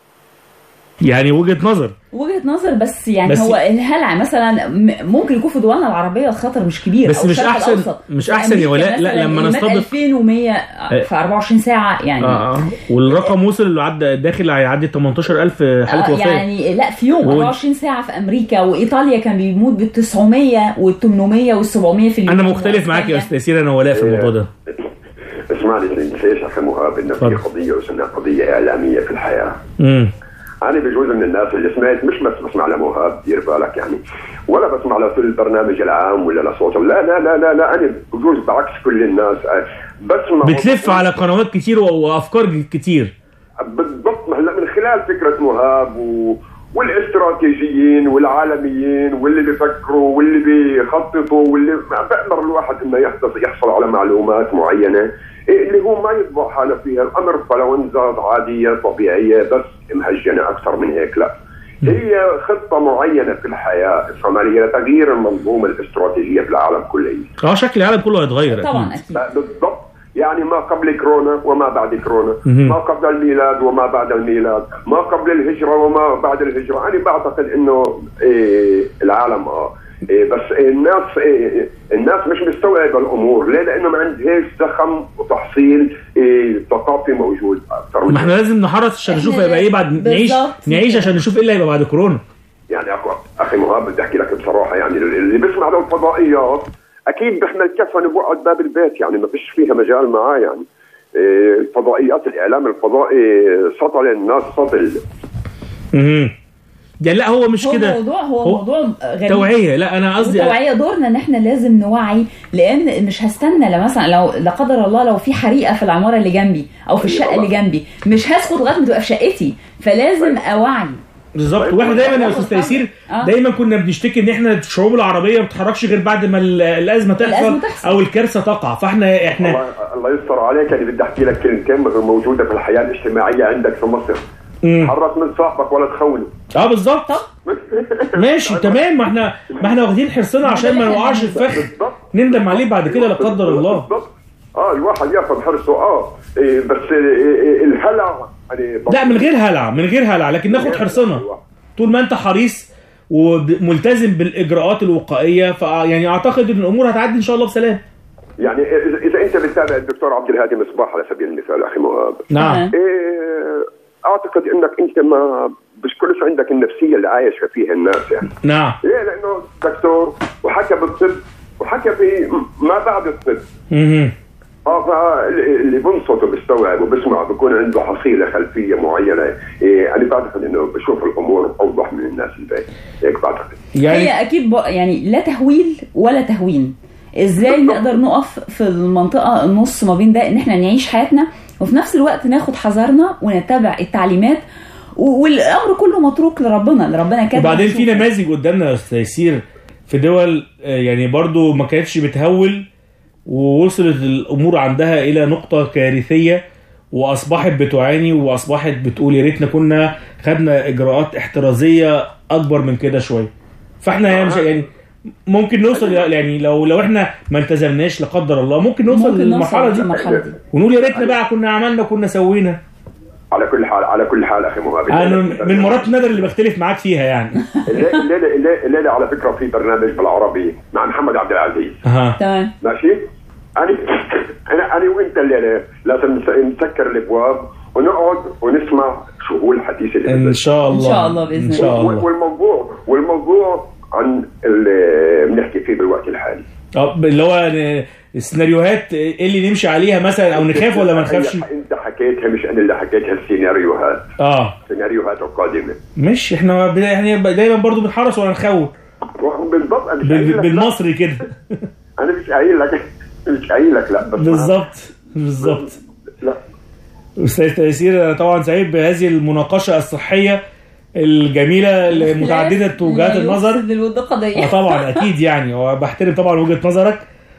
Speaker 4: يعني وجهه نظر
Speaker 3: وجهه نظر بس يعني
Speaker 4: بس-
Speaker 3: هو الهلع مثلا م- ممكن يكون في دولنا العربيه الخطر مش كبير
Speaker 4: بس
Speaker 3: أو
Speaker 4: مش
Speaker 3: الشرق
Speaker 4: أحسن-
Speaker 3: الأوسط.
Speaker 4: مش
Speaker 3: في
Speaker 4: أحسن يا
Speaker 3: أمريكا
Speaker 4: ولاء، لا،
Speaker 3: مثلاً
Speaker 4: لما
Speaker 3: المات
Speaker 4: نستضيف-
Speaker 3: 2100 في 24 ساعه يعني
Speaker 4: اه اه والرقم وصل اللي عدى داخل هيعدي 18000 حاله
Speaker 3: آه،
Speaker 4: وفاه
Speaker 3: يعني لا في يوم
Speaker 4: و-
Speaker 3: 24 ساعه في امريكا وايطاليا كان بيموت بال 900 وال 800 وال 700 في اليوم
Speaker 4: انا مختلف معاك يا استاذ تيسير انا ولاء في الموضوع ده
Speaker 8: اسمع لي تنساش اخي مهاب انه في
Speaker 4: اتفضل.
Speaker 8: قضيه اسمها قضيه اعلاميه في الحياه
Speaker 4: امم
Speaker 8: انا بجوز من الناس اللي سمعت مش بس بسمع لموهاب دير بالك يعني ولا بسمع لكل البرنامج العام ولا لصوت لا لا لا لا, لا انا بجوز بعكس كل الناس أه، بسمع
Speaker 4: بتلف على قنوات كتير و- وافكار كتير
Speaker 8: بالضبط ما هلا من خلال فكره مهاب و... والاستراتيجيين والعالميين واللي بيفكروا واللي بيخططوا واللي ما بقدر الواحد انه يحصل يحصل على معلومات معينه إيه اللي هو ما يطبع حاله فيها الامر فلونزا عاديه طبيعيه بس مهجنه اكثر من هيك لا هي خطه معينه في الحياه افهم علي لتغيير المنظومه الاستراتيجيه في العالم كله
Speaker 4: اه شكل العالم كله هيتغير
Speaker 3: طبعا
Speaker 4: أكيد.
Speaker 3: اكيد
Speaker 8: بالضبط يعني ما قبل كورونا وما بعد كورونا
Speaker 4: مهم.
Speaker 8: ما قبل الميلاد وما بعد الميلاد ما قبل الهجرة وما بعد الهجرة أنا بعتقد أنه إيه العالم آه إيه بس إيه الناس إيه الناس مش مستوعبة الأمور ليه لأنه ما عندهاش زخم وتحصيل إيه ثقافي موجود أكثر من
Speaker 4: ما احنا
Speaker 8: هيك.
Speaker 4: لازم نحرص عشان نشوف
Speaker 3: إحنا
Speaker 4: هيبقى ايه بعد نعيش
Speaker 3: بالظبط.
Speaker 4: نعيش عشان نشوف ايه اللي هيبقى بعد كورونا
Speaker 8: يعني أخو- أخي مهاب بدي أحكي لك بصراحة يعني اللي بيسمع للفضائيات أكيد بيحمل كفن بوقعد باب البيت يعني ما فيش فيها مجال معاه يعني إيه الفضائيات الإعلام الفضائي سطل الناس سطل
Speaker 4: امم يعني لا هو مش
Speaker 3: هو
Speaker 4: كده
Speaker 3: موضوع هو,
Speaker 4: هو
Speaker 3: موضوع غريب
Speaker 4: توعيه لا انا قصدي
Speaker 3: التوعية دورنا ان احنا لازم نوعي لان مش هستنى لو مثلا لو لا قدر الله لو في حريقه في العماره اللي جنبي او في الشقه اللي جنبي مش هسكت لغايه ما تبقى في شقتي فلازم اوعي
Speaker 4: بالظبط واحنا دايما يا استاذ تيسير
Speaker 3: آه.
Speaker 4: دايما كنا بنشتكي ان احنا الشعوب العربيه ما بتتحركش غير بعد ما ال- الازمه تحصل
Speaker 3: الأزمة تحصل.
Speaker 4: او الكارثه تقع فاحنا احنا
Speaker 8: الله الله يستر عليك يعني بدي احكي لك كلمتين موجوده في الحياه الاجتماعيه عندك في مصر
Speaker 4: مم.
Speaker 8: حرص من صاحبك ولا تخونه
Speaker 4: اه بالظبط ماشي تمام ما احنا ما احنا واخدين حرصنا عشان ما نوقعش في فخ
Speaker 8: بالضبط
Speaker 4: نندم عليه بعد كده لا قدر الله
Speaker 8: بالضبط اه الواحد ياخذ حرصه اه إيه بس إيه إيه الهلع يعني
Speaker 4: لا من غير هلع من غير هلع لكن ناخد حرصنا طول ما انت حريص وملتزم بالاجراءات الوقائيه فيعني اعتقد ان الامور هتعدي ان شاء الله بسلام
Speaker 8: يعني اذا إذا انت بتتابع الدكتور عبد الهادي مصباح على سبيل المثال اخي مهاب
Speaker 4: نعم
Speaker 3: تمام.
Speaker 8: إيه اعتقد انك انت ما بشكلش عندك النفسيه اللي عايش فيها الناس يعني
Speaker 4: نعم
Speaker 8: ليه؟ لانه دكتور وحكى بالطب وحكى في ما بعد الطب
Speaker 4: مهم.
Speaker 8: اه فاللي بنصت وبيستوعب وبسمع بكون عنده حصيله خلفيه معينه إيه انا بعتقد انه بشوف الامور اوضح من الناس الباقي هيك بعتقد
Speaker 4: يعني
Speaker 3: هي اكيد ب... يعني لا تهويل ولا تهوين ازاي نقدر نقف في المنطقه النص ما بين ده ان احنا نعيش حياتنا وفي نفس الوقت ناخد حذرنا ونتبع التعليمات و- والامر كله متروك لربنا اللي ربنا كاتب
Speaker 4: وبعدين في
Speaker 3: هنشوفه.
Speaker 4: نماذج قدامنا يا استاذ يسير في دول آه، يعني برضو ما كانتش بتهول ووصلت الامور عندها الى نقطه كارثيه واصبحت بتعاني واصبحت بتقول يا ريتنا كنا خدنا اجراءات احترازيه اكبر من كده شويه فاحنا يعني مش يعني ممكن نوصل يعني لو لو احنا ما التزمناش لا قدر الله ممكن نوصل
Speaker 3: ممكن
Speaker 4: للمرحله
Speaker 3: نوصل
Speaker 4: دي
Speaker 3: للمرحلة دي.
Speaker 4: ونقول يا ريتنا بقى كنا عملنا كنا سوينا
Speaker 8: على كل حال على كل حال اخي مهاب
Speaker 4: انا من مرات النادر اللي بختلف معاك فيها يعني
Speaker 8: الليله الليله الليله, الليلة على فكره في برنامج بالعربي مع محمد عبد العزيز
Speaker 4: اها
Speaker 3: تمام
Speaker 8: ماشي انا انا انا وانت الليله لازم نس- نسكر الابواب ونقعد ونسمع شو هو الحديث اللي
Speaker 4: ان شاء الله
Speaker 3: إن شاء الله بإذن
Speaker 4: ان شاء
Speaker 8: وال-
Speaker 4: الله
Speaker 8: والموضوع والموضوع عن اللي بنحكي فيه بالوقت الحالي
Speaker 4: اه اللي هو ن- السيناريوهات ايه اللي نمشي عليها مثلا او نخاف ولا ما نخافش
Speaker 8: انت حكيتها مش انا اللي حكيتها السيناريوهات
Speaker 4: اه
Speaker 8: السيناريوهات القادمه
Speaker 4: مش احنا ب- يعني دايما برضو بنحرص ولا نخوف
Speaker 8: بالضبط انا مش
Speaker 4: بال-
Speaker 8: قايل لك لا.
Speaker 4: بالمصري كده
Speaker 8: انا مش قايل لك مش قايل لك لا بس
Speaker 4: بالظبط بالظبط
Speaker 8: لا
Speaker 4: استاذ تيسير أنا طبعا سعيد بهذه المناقشه الصحيه الجميله متعدده وجهات النظر
Speaker 3: بالود قضيه
Speaker 4: اه طبعا اكيد يعني وبحترم طبعا وجهه نظرك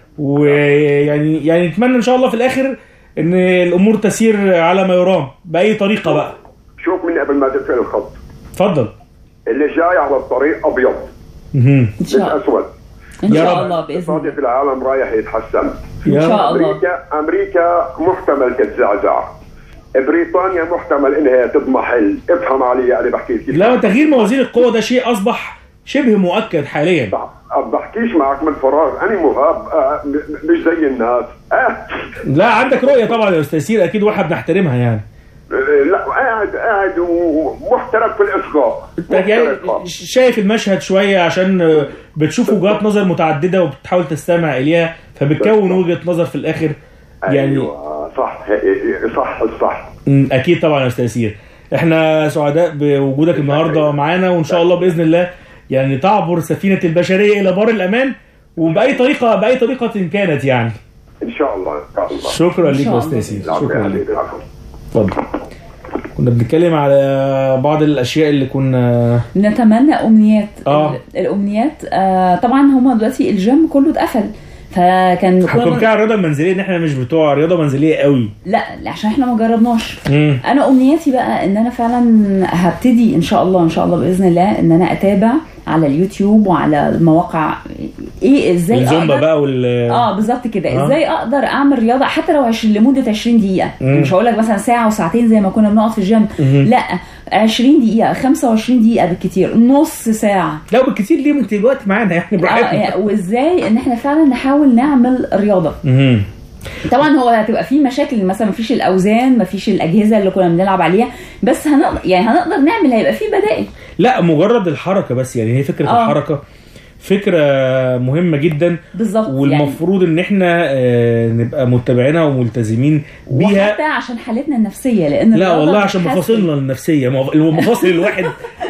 Speaker 4: ويعني يعني نتمنى ان شاء الله في الاخر ان الامور تسير على ما يرام باي طريقه بقى
Speaker 8: شوف من قبل ما تقفل الخط
Speaker 4: اتفضل
Speaker 8: اللي جاي على الطريق ابيض
Speaker 4: مهم.
Speaker 3: ان
Speaker 8: مش
Speaker 3: شاء الله
Speaker 8: اسود
Speaker 3: ان
Speaker 4: يا
Speaker 3: شاء
Speaker 4: رب.
Speaker 3: الله باذن
Speaker 8: الاقتصاد
Speaker 3: الله
Speaker 8: في العالم رايح يتحسن
Speaker 3: ان
Speaker 4: يا
Speaker 3: شاء الله
Speaker 8: امريكا امريكا محتمل تتزعزع بريطانيا محتمل انها تضمحل افهم علي انا بحكي كيف
Speaker 4: لا تغيير موازين القوة ده شيء أصبح شبه مؤكد حاليا
Speaker 8: ما بحكيش معك من فراغ انا مهاب آه، م- م- مش زي الناس آه.
Speaker 4: لا عندك رؤية طبعا يا أستاذ سير أكيد واحد بنحترمها يعني
Speaker 8: آه، لا قاعد قاعد ومحترف في الاصغاء
Speaker 4: أنت يعني
Speaker 8: محترف.
Speaker 4: شايف المشهد شوية عشان بتشوف وجهات نظر متعددة وبتحاول تستمع إليها فبتكون وجهة نظر في الآخر يعني
Speaker 8: ايوه صح صح صح
Speaker 4: م، أكيد طبعا يا أستاذ سير احنا سعداء بوجودك النهاردة معانا وإن شاء الله بإذن الله يعني تعبر سفينة البشرية إلى بار الأمان وبأي طريقة بأي طريقة كانت يعني
Speaker 8: ان شاء الله ان شاء الله
Speaker 4: شكرا
Speaker 3: إن
Speaker 4: ليك
Speaker 3: شاء
Speaker 4: يا
Speaker 3: الله.
Speaker 4: أستاذ سير
Speaker 8: العفو يا
Speaker 4: شكرا ليك
Speaker 8: حبيبي العفو
Speaker 4: اتفضل كنا بنتكلم على بعض الاشياء اللي كنا
Speaker 3: نتمنى امنيات
Speaker 4: آه.
Speaker 3: ال- الامنيات آه طبعا هما دلوقتي الجيم كله اتقفل فكان
Speaker 4: حكم
Speaker 3: كنا-
Speaker 4: كده الرياضه المنزليه ان احنا مش بتوع رياضه منزليه قوي
Speaker 3: لا لا، عشان احنا ما جربناش
Speaker 4: مم.
Speaker 3: انا امنياتي بقى ان انا فعلا هبتدي ان شاء الله ان شاء الله باذن الله ان انا اتابع على اليوتيوب وعلى المواقع ايه ازاي
Speaker 4: الزومبا
Speaker 3: أقدر-
Speaker 4: بقى وال
Speaker 3: اه بالظبط كده
Speaker 4: آه.
Speaker 3: ازاي اقدر اعمل رياضه حتى لو 20 لمده 20 دقيقه
Speaker 4: مم.
Speaker 3: مش هقول لك مثلا ساعه وساعتين زي ما كنا بنقعد في الجيم
Speaker 4: مم.
Speaker 3: لا 20 دقيقه 25 دقيقه بالكتير نص ساعه
Speaker 4: لا بالكتير ليه ما انت دلوقتي معانا يعني
Speaker 3: اه
Speaker 4: براحتنا
Speaker 3: يعني وازاي ان احنا فعلا نحاول نعمل رياضه
Speaker 4: مم.
Speaker 3: طبعا هو هتبقى في مشاكل مثلا مفيش الاوزان مفيش الاجهزه اللي كنا بنلعب عليها بس هنقدر يعني هنقدر نعمل هيبقى في بدائل
Speaker 4: لا مجرد الحركه بس يعني هي فكره
Speaker 3: آه.
Speaker 4: الحركه فكره مهمه جدا
Speaker 3: بالظبط يعني
Speaker 4: والمفروض ان احنا آه، نبقى متبعينها وملتزمين بيها
Speaker 3: وحتى عشان حالتنا النفسيه لان
Speaker 4: لا
Speaker 3: الرياضة
Speaker 4: والله عشان
Speaker 3: بتحسن.
Speaker 4: مفاصلنا النفسيه مف- المفاصل الواحد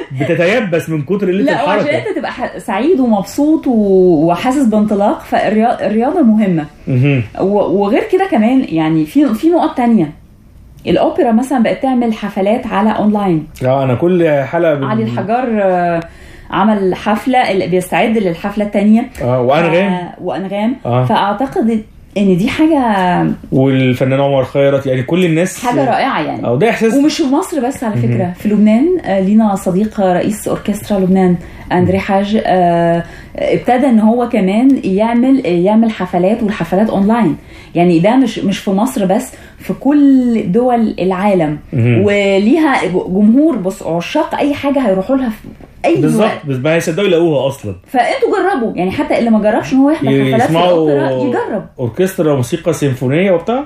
Speaker 4: بتتيبس من كتر قله
Speaker 3: لا وعشان
Speaker 4: الحركه
Speaker 3: انت تبقى ح- سعيد ومبسوط و- وحاسس بانطلاق فالرياضه مهمه
Speaker 4: مهم.
Speaker 3: و- وغير كده كمان يعني في في نقط تانية الاوبرا مثلا بقت تعمل حفلات على اونلاين
Speaker 4: اه انا كل حلقه بن-
Speaker 3: علي الحجار آه، عمل حفله اللي بيستعد للحفله الثانيه
Speaker 4: اه وانغام
Speaker 3: وانغام
Speaker 4: آه.
Speaker 3: فاعتقد ان دي حاجه
Speaker 4: والفنان عمر خيرت يعني كل الناس
Speaker 3: حاجه رائعه يعني
Speaker 4: اه ده احساس
Speaker 3: ومش في مصر بس على فكره في لبنان آه، لينا صديق رئيس اوركسترا لبنان اندري حاج آه، ابتدى ان هو كمان يعمل يعمل حفلات والحفلات اونلاين يعني ده مش مش في مصر بس في كل دول العالم
Speaker 4: مهم.
Speaker 3: وليها جمهور بص عشاق اي حاجه هيروحوا لها في اي
Speaker 4: بالظبط
Speaker 3: وقت
Speaker 4: بس ما هيصدقوا يلاقوها اصلا
Speaker 3: فانتوا جربوا يعني حتى اللي ما جربش ان هو يحضر حفلات في الاوبرا
Speaker 4: يسمعوا
Speaker 3: يجرب
Speaker 4: اوركسترا موسيقى سيمفونيه وبتاع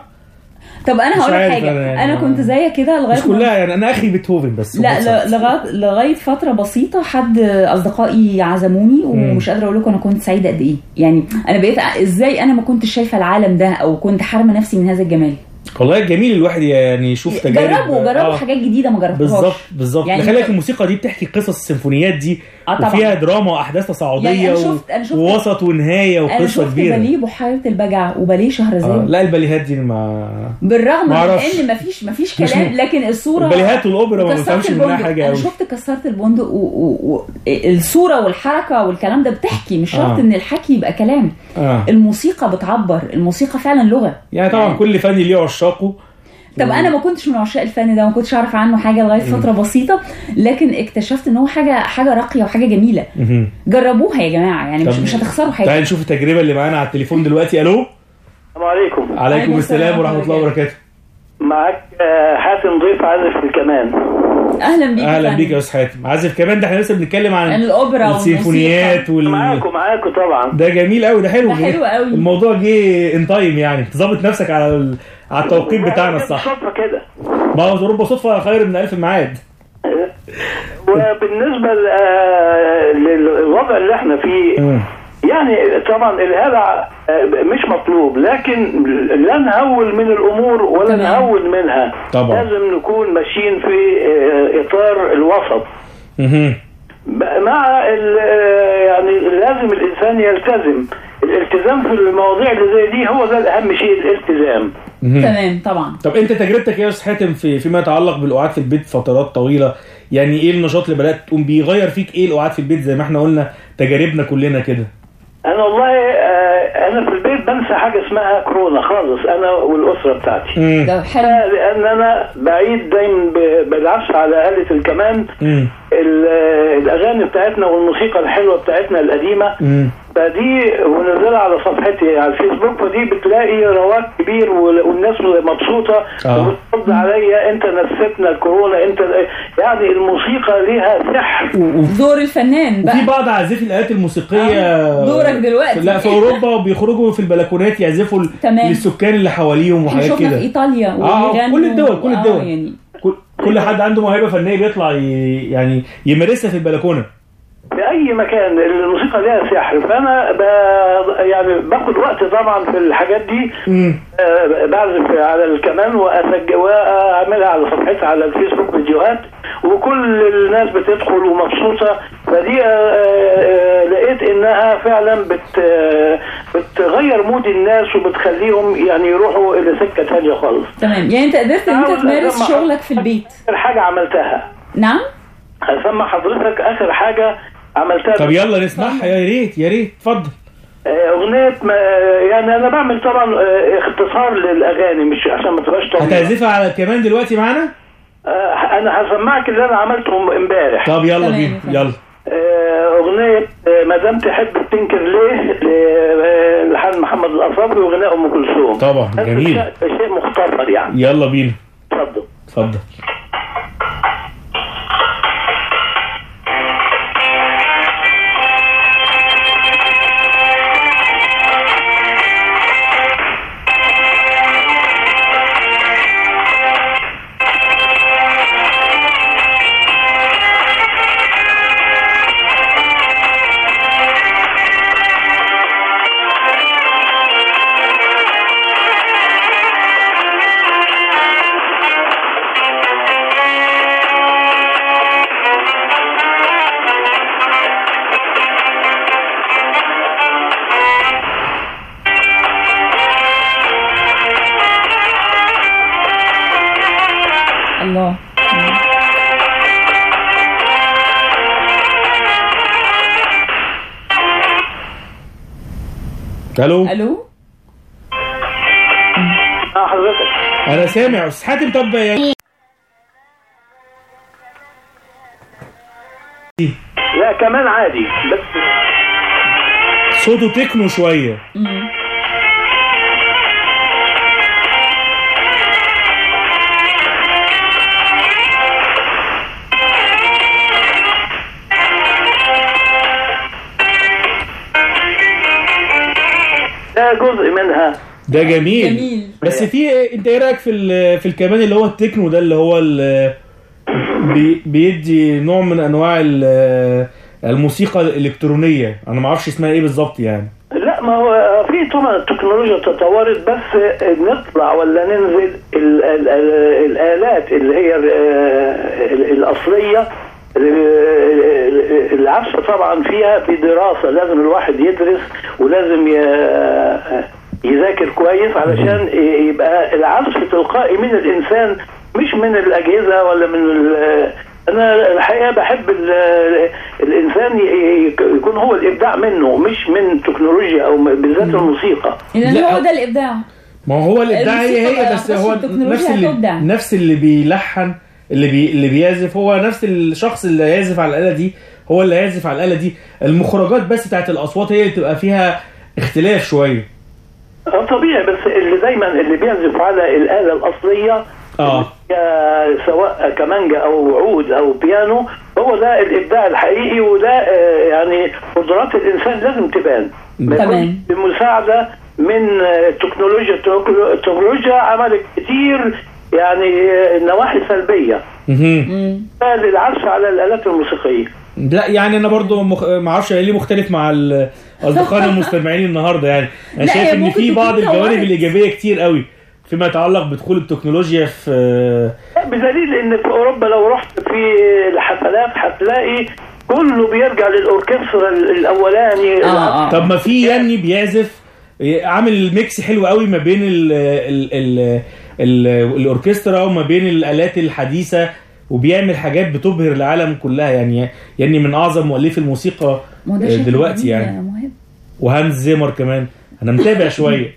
Speaker 3: طب انا
Speaker 4: مش
Speaker 3: هقول لك
Speaker 4: عارف
Speaker 3: حاجه
Speaker 4: أنا-
Speaker 3: انا كنت زيك كده لغايه
Speaker 4: مش
Speaker 3: ما-
Speaker 4: كلها يعني انا اخي بيتهوفن بس
Speaker 3: لا
Speaker 4: وموتسارت.
Speaker 3: ل- لغايه لغايه فتره بسيطه حد اصدقائي عزموني ومش قادره اقول لكم انا كنت سعيده قد ايه يعني انا بقيت ع- ازاي انا ما كنتش شايفه العالم ده او كنت حارمه نفسي من هذا الجمال
Speaker 4: والله جميل الواحد يعني يشوف تجارب
Speaker 3: جربوا جربوا
Speaker 4: آه.
Speaker 3: حاجات جديده ما جربتهاش
Speaker 4: بالظبط بالظبط
Speaker 3: يعني
Speaker 4: يعني خلي بالك
Speaker 3: أنت-
Speaker 4: الموسيقى دي بتحكي قصص السيمفونيات دي
Speaker 3: آه طبعاً.
Speaker 4: وفيها دراما واحداث تصاعديه
Speaker 3: يعني أنا
Speaker 4: و-
Speaker 3: شفت- أنا شفت-
Speaker 4: ووسط ونهايه
Speaker 3: انا
Speaker 4: وقصه
Speaker 3: شفت
Speaker 4: كبيره
Speaker 3: باليه بحيره البجع وباليه
Speaker 4: آه.
Speaker 3: شهرزاد
Speaker 4: لا الباليهات دي ما
Speaker 3: بالرغم من
Speaker 4: معرفش.
Speaker 3: ان مفيش مفيش
Speaker 4: مش
Speaker 3: كلام
Speaker 4: م-
Speaker 3: لكن الصوره
Speaker 4: الباليهات والاوبرا ما
Speaker 3: وكسرت
Speaker 4: بفهمش منها
Speaker 3: البندق.
Speaker 4: حاجه
Speaker 3: انا
Speaker 4: قوي
Speaker 3: شفت كسرت البندق و... و... و... الصوره والحركه والكلام ده بتحكي مش شرط
Speaker 4: آه.
Speaker 3: ان الحكي يبقى كلام
Speaker 4: آه.
Speaker 3: الموسيقى بتعبر الموسيقى فعلا لغه
Speaker 4: يعني طبعا كل فن ليه عشاقه
Speaker 3: طب انا ما كنتش من عشاق الفن ده ما كنتش اعرف عنه حاجه لغايه فتره بسيطه لكن اكتشفت ان هو حاجه حاجه راقيه وحاجه جميله
Speaker 4: مهم.
Speaker 3: جربوها يا جماعه يعني مش
Speaker 4: طب
Speaker 3: مش هتخسروا
Speaker 4: تعالي
Speaker 3: حاجه
Speaker 4: نشوف التجربه اللي معانا على التليفون دلوقتي الو
Speaker 9: السلام عليكم
Speaker 4: عليكم السلام ورحمه الله وبركاته
Speaker 9: معاك آه، حاتم ضيف عازف الكمان
Speaker 3: اهلا بيك
Speaker 4: اهلا
Speaker 3: يا
Speaker 4: بيك يا
Speaker 3: فندم.
Speaker 4: استاذ حاتم عازف كمان ده احنا لسه بنتكلم عن
Speaker 3: عن الأوبرا
Speaker 4: السيمفونيات وال
Speaker 9: معاكم معاكم طبعا
Speaker 4: ده جميل قوي ده حلو
Speaker 3: ده حلو قوي.
Speaker 4: الموضوع جه ان تايم يعني تظبط نفسك على ال... على التوقيت بتاعنا الصح
Speaker 9: صدفه كده
Speaker 4: ما هو رب صدفه خير من الف ميعاد
Speaker 9: وبالنسبه ل- آه، للوضع اللي احنا فيه
Speaker 4: مم.
Speaker 9: يعني طبعا الهلع آه، مش مطلوب لكن لا نهول من الامور ولا
Speaker 3: تمام.
Speaker 9: نهول منها
Speaker 4: طبعا.
Speaker 9: لازم نكون ماشيين في آه، اطار الوسط
Speaker 4: مهم.
Speaker 9: مع ال- آه، يعني لازم الانسان يلتزم الالتزام في المواضيع اللي زي دي هو ده الاهم شيء الالتزام
Speaker 4: مهم.
Speaker 3: تمام طبعا
Speaker 4: طب انت تجربتك يا استاذ حاتم في فيما يتعلق بالقعاد في البيت فترات طويله يعني ايه النشاط اللي بدات تقوم بيه غير فيك ايه القعاد في البيت زي ما احنا قلنا تجاربنا كلنا كده
Speaker 9: انا والله آه، انا في البيت بنسى حاجه اسمها كورونا خالص انا والاسره بتاعتي
Speaker 4: مم.
Speaker 3: ده حلو
Speaker 9: لان انا بعيد دايما ب- بالعزف على آلة الكمان
Speaker 4: مم.
Speaker 9: ال- الاغاني بتاعتنا والموسيقى الحلوه بتاعتنا القديمه
Speaker 4: مم.
Speaker 9: فدي ونزلها على صفحتي على الفيسبوك فدي بتلاقي رواج كبير وال- والناس مبسوطه
Speaker 4: آه.
Speaker 9: وبترد عليا انت نسيتنا الكورونا انت يعني الموسيقى ليها سحر
Speaker 4: و- وفي
Speaker 3: دور الفنان
Speaker 4: وفي
Speaker 3: بقى
Speaker 4: بعض عازفي الالات الموسيقيه
Speaker 3: آه، دورك دلوقتي.
Speaker 4: لا في اوروبا وبيخرجوا في البلكونات يعزفوا ل-
Speaker 3: تمام.
Speaker 4: للسكان اللي حواليهم
Speaker 3: احنا
Speaker 4: وحاجات
Speaker 3: شفنا في
Speaker 4: كده
Speaker 3: ايطاليا
Speaker 4: اه
Speaker 3: وبيغنوا-
Speaker 4: كل الدول كل
Speaker 3: آه،
Speaker 4: الدول
Speaker 3: يعني
Speaker 4: كل, كل حد عنده موهبه فنيه بيطلع ي... يعني يمارسها في البلكونه
Speaker 9: في اي مكان الموسيقى ليها سحر فانا ب... يعني باخد وقت طبعا في الحاجات دي
Speaker 4: مم.
Speaker 9: آه، بعزف على الكمان وأسج... واعملها على صفحتي على الفيسبوك فيديوهات وكل الناس بتدخل ومبسوطه فدي آه، آه، لقيت انها فعلا بت... آه، بتغير مود الناس وبتخليهم يعني يروحوا الى سكه ثانيه خالص
Speaker 3: تمام يعني انت قدرت ان انت
Speaker 9: عاوز
Speaker 3: تمارس
Speaker 9: أسمع-
Speaker 3: شغلك في البيت
Speaker 9: اخر حاجه عملتها
Speaker 3: نعم
Speaker 9: هسمع حضرتك اخر حاجه عملتها
Speaker 4: طب يلا نسمعها يا ريت يا ريت اتفضل
Speaker 9: آه، اغنيه ما يعني انا بعمل طبعا آه، اختصار للاغاني مش عشان ما تبقاش طويله
Speaker 4: هتعزفها على كمان دلوقتي معانا
Speaker 9: آه، انا هسمعك اللي انا عملته امبارح
Speaker 4: طب يلا
Speaker 3: تمام،
Speaker 4: بينا
Speaker 3: تمام.
Speaker 4: يلا
Speaker 9: آه، اغنيه آه، ما دام تحب تنكر ليه ل- آه، لحن محمد القصابي وغناء ام كلثوم
Speaker 4: طبعا،
Speaker 9: بس
Speaker 4: جميل.
Speaker 9: شيء- شيء مختصر يعني
Speaker 4: يلا بينا
Speaker 9: اتفضل
Speaker 4: اتفضل
Speaker 3: الله
Speaker 4: الو
Speaker 3: الو
Speaker 9: اه حضرتك
Speaker 4: انا سامع استاذ حاتم طب يعني
Speaker 9: لا كمان عادي بس
Speaker 4: صوته تكنو شويه
Speaker 3: مم.
Speaker 9: ده جزء منها
Speaker 4: ده جميل,
Speaker 3: جميل.
Speaker 4: بس في انت ايه رايك في ال- في الكمان اللي هو التكنو ده اللي هو ال- بي بيدي نوع من انواع ال- الموسيقى الالكترونيه انا ما اعرفش اسمها ايه بالظبط يعني
Speaker 9: لا ما هو في طبعا التكنولوجيا تطورت بس نطلع ولا ننزل ال ال ال الالات اللي هي ال ال الاصليه ال- العزف طبعا فيها بدراسه لازم الواحد يدرس ولازم ي- يذاكر كويس علشان يبقى العزف تلقائي من الانسان مش من الاجهزه ولا من ال- انا الحقيقه بحب ال- الانسان ي- يكون هو الابداع منه مش من تكنولوجيا او بالذات الموسيقى
Speaker 3: لان
Speaker 4: لا.
Speaker 3: هو ده الابداع
Speaker 4: ما هو الابداع هي
Speaker 3: الموسيقى
Speaker 4: هي
Speaker 3: ما
Speaker 4: بس
Speaker 3: أعتقدش
Speaker 4: هو
Speaker 3: التكنولوجيا
Speaker 4: نفس اللي
Speaker 3: هتبدع.
Speaker 4: نفس اللي بيلحن اللي بي اللي بيعزف هو نفس الشخص اللي هيعزف على الاله دي هو اللي هيعزف على الاله دي المخرجات بس بتاعت الاصوات هي اللي تبقى فيها اختلاف شويه
Speaker 9: اه طبيعي بس اللي دايما اللي بيعزف على الاله الاصليه
Speaker 4: اه
Speaker 9: يا سواء كمانجا او عود او بيانو هو ده الابداع الحقيقي وده آه، يعني قدرات الانسان لازم تبان ما
Speaker 3: تمام.
Speaker 9: يكونش بمساعده من آه، التكنولوجيا التكنولو- التكنولوجيا عملت كتير يعني آه، نواحي سلبيه
Speaker 4: مهم.
Speaker 9: للعزف على الالات الموسيقيه
Speaker 4: لا يعني انا برضو مخ... ما اعرفش ليه مختلف مع ال- اصدقائنا المستمعين النهارده يعني انا
Speaker 3: لا،
Speaker 4: شايف
Speaker 3: هي
Speaker 4: ان
Speaker 3: ممكن
Speaker 4: في
Speaker 3: تكون
Speaker 4: بعض الجوانب
Speaker 3: طورت.
Speaker 4: الايجابيه كتير قوي فيما يتعلق بدخول التكنولوجيا في
Speaker 9: بدليل ان في اوروبا لو رحت في الحفلات هتلاقي كله بيرجع للاوركسترا الاولاني
Speaker 3: اه اه
Speaker 4: طب ما في ياني بيعزف عامل ميكس حلو قوي ما بين ال ال ال ال الاوركسترا وما بين الالات الحديثه وبيعمل حاجات بتبهر العالم كلها يعني يعني من اعظم مؤلفي الموسيقى
Speaker 3: ما هو ده شيء
Speaker 4: دلوقتي
Speaker 3: جميل
Speaker 4: يعني
Speaker 3: يا مهم
Speaker 4: وهانز زيمر كمان انا متابع شويه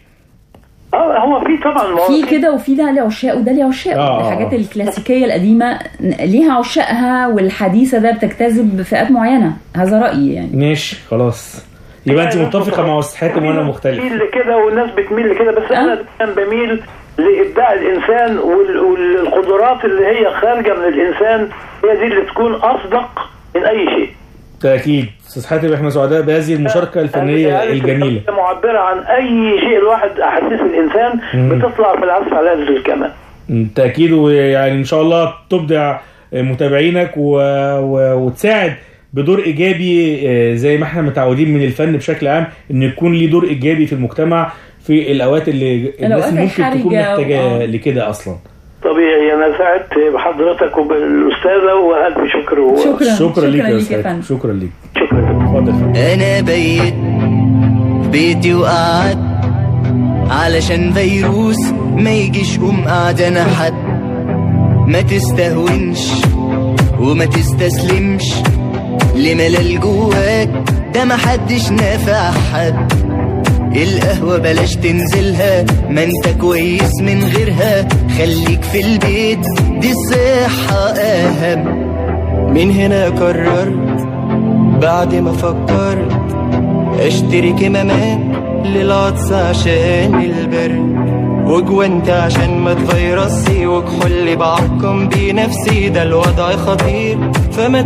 Speaker 9: اه هو في طبعا
Speaker 3: في كده وفي ده لعشاق وده لعشاق
Speaker 4: آه، آه،
Speaker 3: الحاجات
Speaker 4: آه.
Speaker 3: الكلاسيكيه القديمه ليها عشاقها والحديثه ده بتجتذب فئات معينه هذا رايي يعني
Speaker 4: ماشي خلاص يبقى انت متفقه مع استاذ حاتم وانا مختلف
Speaker 9: بتميل لكده والناس بتميل لكده بس انا دايما بميل لابداع الانسان وال- والقدرات اللي هي خارجه من الانسان هي دي اللي تكون اصدق من اي شيء
Speaker 4: تاكيد استاذ حاتم احنا سعداء بهذه المشاركه الفنيه
Speaker 9: يعني
Speaker 4: الجميله
Speaker 9: معبره عن اي شيء الواحد احاسيس الانسان
Speaker 4: مم.
Speaker 9: بتطلع في العزف على آلة الكمان
Speaker 4: بالتاكيد ويعني ان شاء الله تبدع متابعينك و... و... وتساعد بدور ايجابي آه، زي ما احنا متعودين من الفن بشكل عام ان يكون ليه دور ايجابي في المجتمع في الاوقات اللي الناس
Speaker 3: الأوقات
Speaker 4: ممكن تكون
Speaker 3: الحرجة
Speaker 4: محتاجه
Speaker 3: و- آه.
Speaker 4: لكده اصلا
Speaker 9: طبيعي انا سعدت بحضرتك وبالاستاذه والف شكر و...
Speaker 3: شكرا
Speaker 4: شكرا ليك يا
Speaker 3: يا
Speaker 4: استاذ
Speaker 3: فندم
Speaker 4: شكرا ليك
Speaker 9: شكرا
Speaker 4: اتفضل
Speaker 10: انا بيت بيتي وقعد علشان فيروس ما يجيش قوم قعد انا حد ما تستهونش وما تستسلمش لملل جواك ده محدش نافع حد القهوة بلاش تنزلها ما انت كويس من غيرها خليك في البيت دي الصحة اهم من هنا قررت بعد ما فكرت اشتري كمامات للعطس عشان البرد وجوانت عشان ما تفيرسي وكحول بعقم بنفسي ده الوضع خطير فما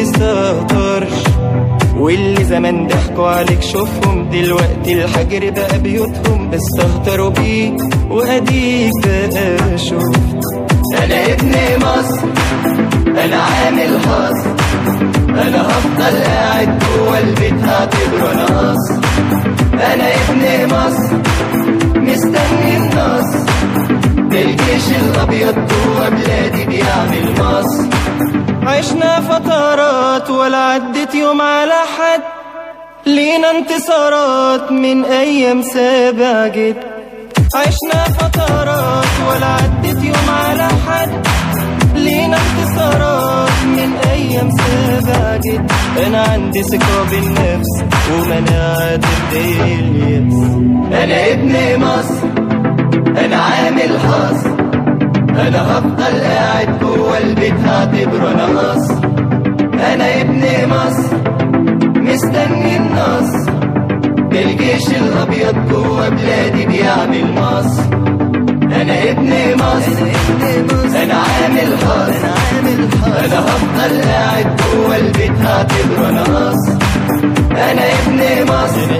Speaker 10: تستهترش واللي زمان ضحكوا عليك شوفهم دلوقتي الحجر بقى بيوتهم استهتروا بيك واديك بقى شفت انا ابن مصر انا عامل حظ انا هفضل قاعد جوه البيت هعتبره نص انا ابن مصر مستني النص الجيش الابيض جوه بلادي بيعمل مصر عشنا فترات ولا عدت يوم على حد لينا انتصارات من ايام سابع جد عشنا فترات ولا عدت يوم على حد لينا انتصارات من ايام سابع جد انا عندي ثقة بالنفس ومناعة ضد اليأس انا ابن مصر انا عامل حظ انا هفضل قاعد جوه البيت هعتبره انا مصر انا ابن مصر مستني النصر الجيش الابيض جوه بلادي بيعمل مصر انا ابن مصر انا عامل حظ انا هفضل قاعد جوه البيت هعتبره انا مصر انا ابن مصر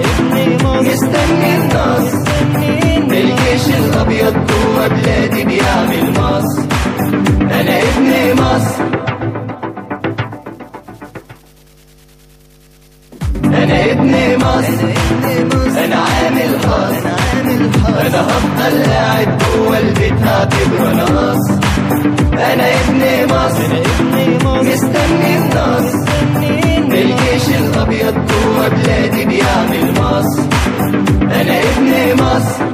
Speaker 10: مستني النصر الجيش الابيض جوه بلادي بيعمل مصر انا ابن مصر انا ابن مصر انا عامل حظ انا هفضل قاعد جوه البيت هعتبره انا مصر انا ابن مصر مستني النصر الجيش الابيض جوه بلادي بيعمل مصر انا ابن مصر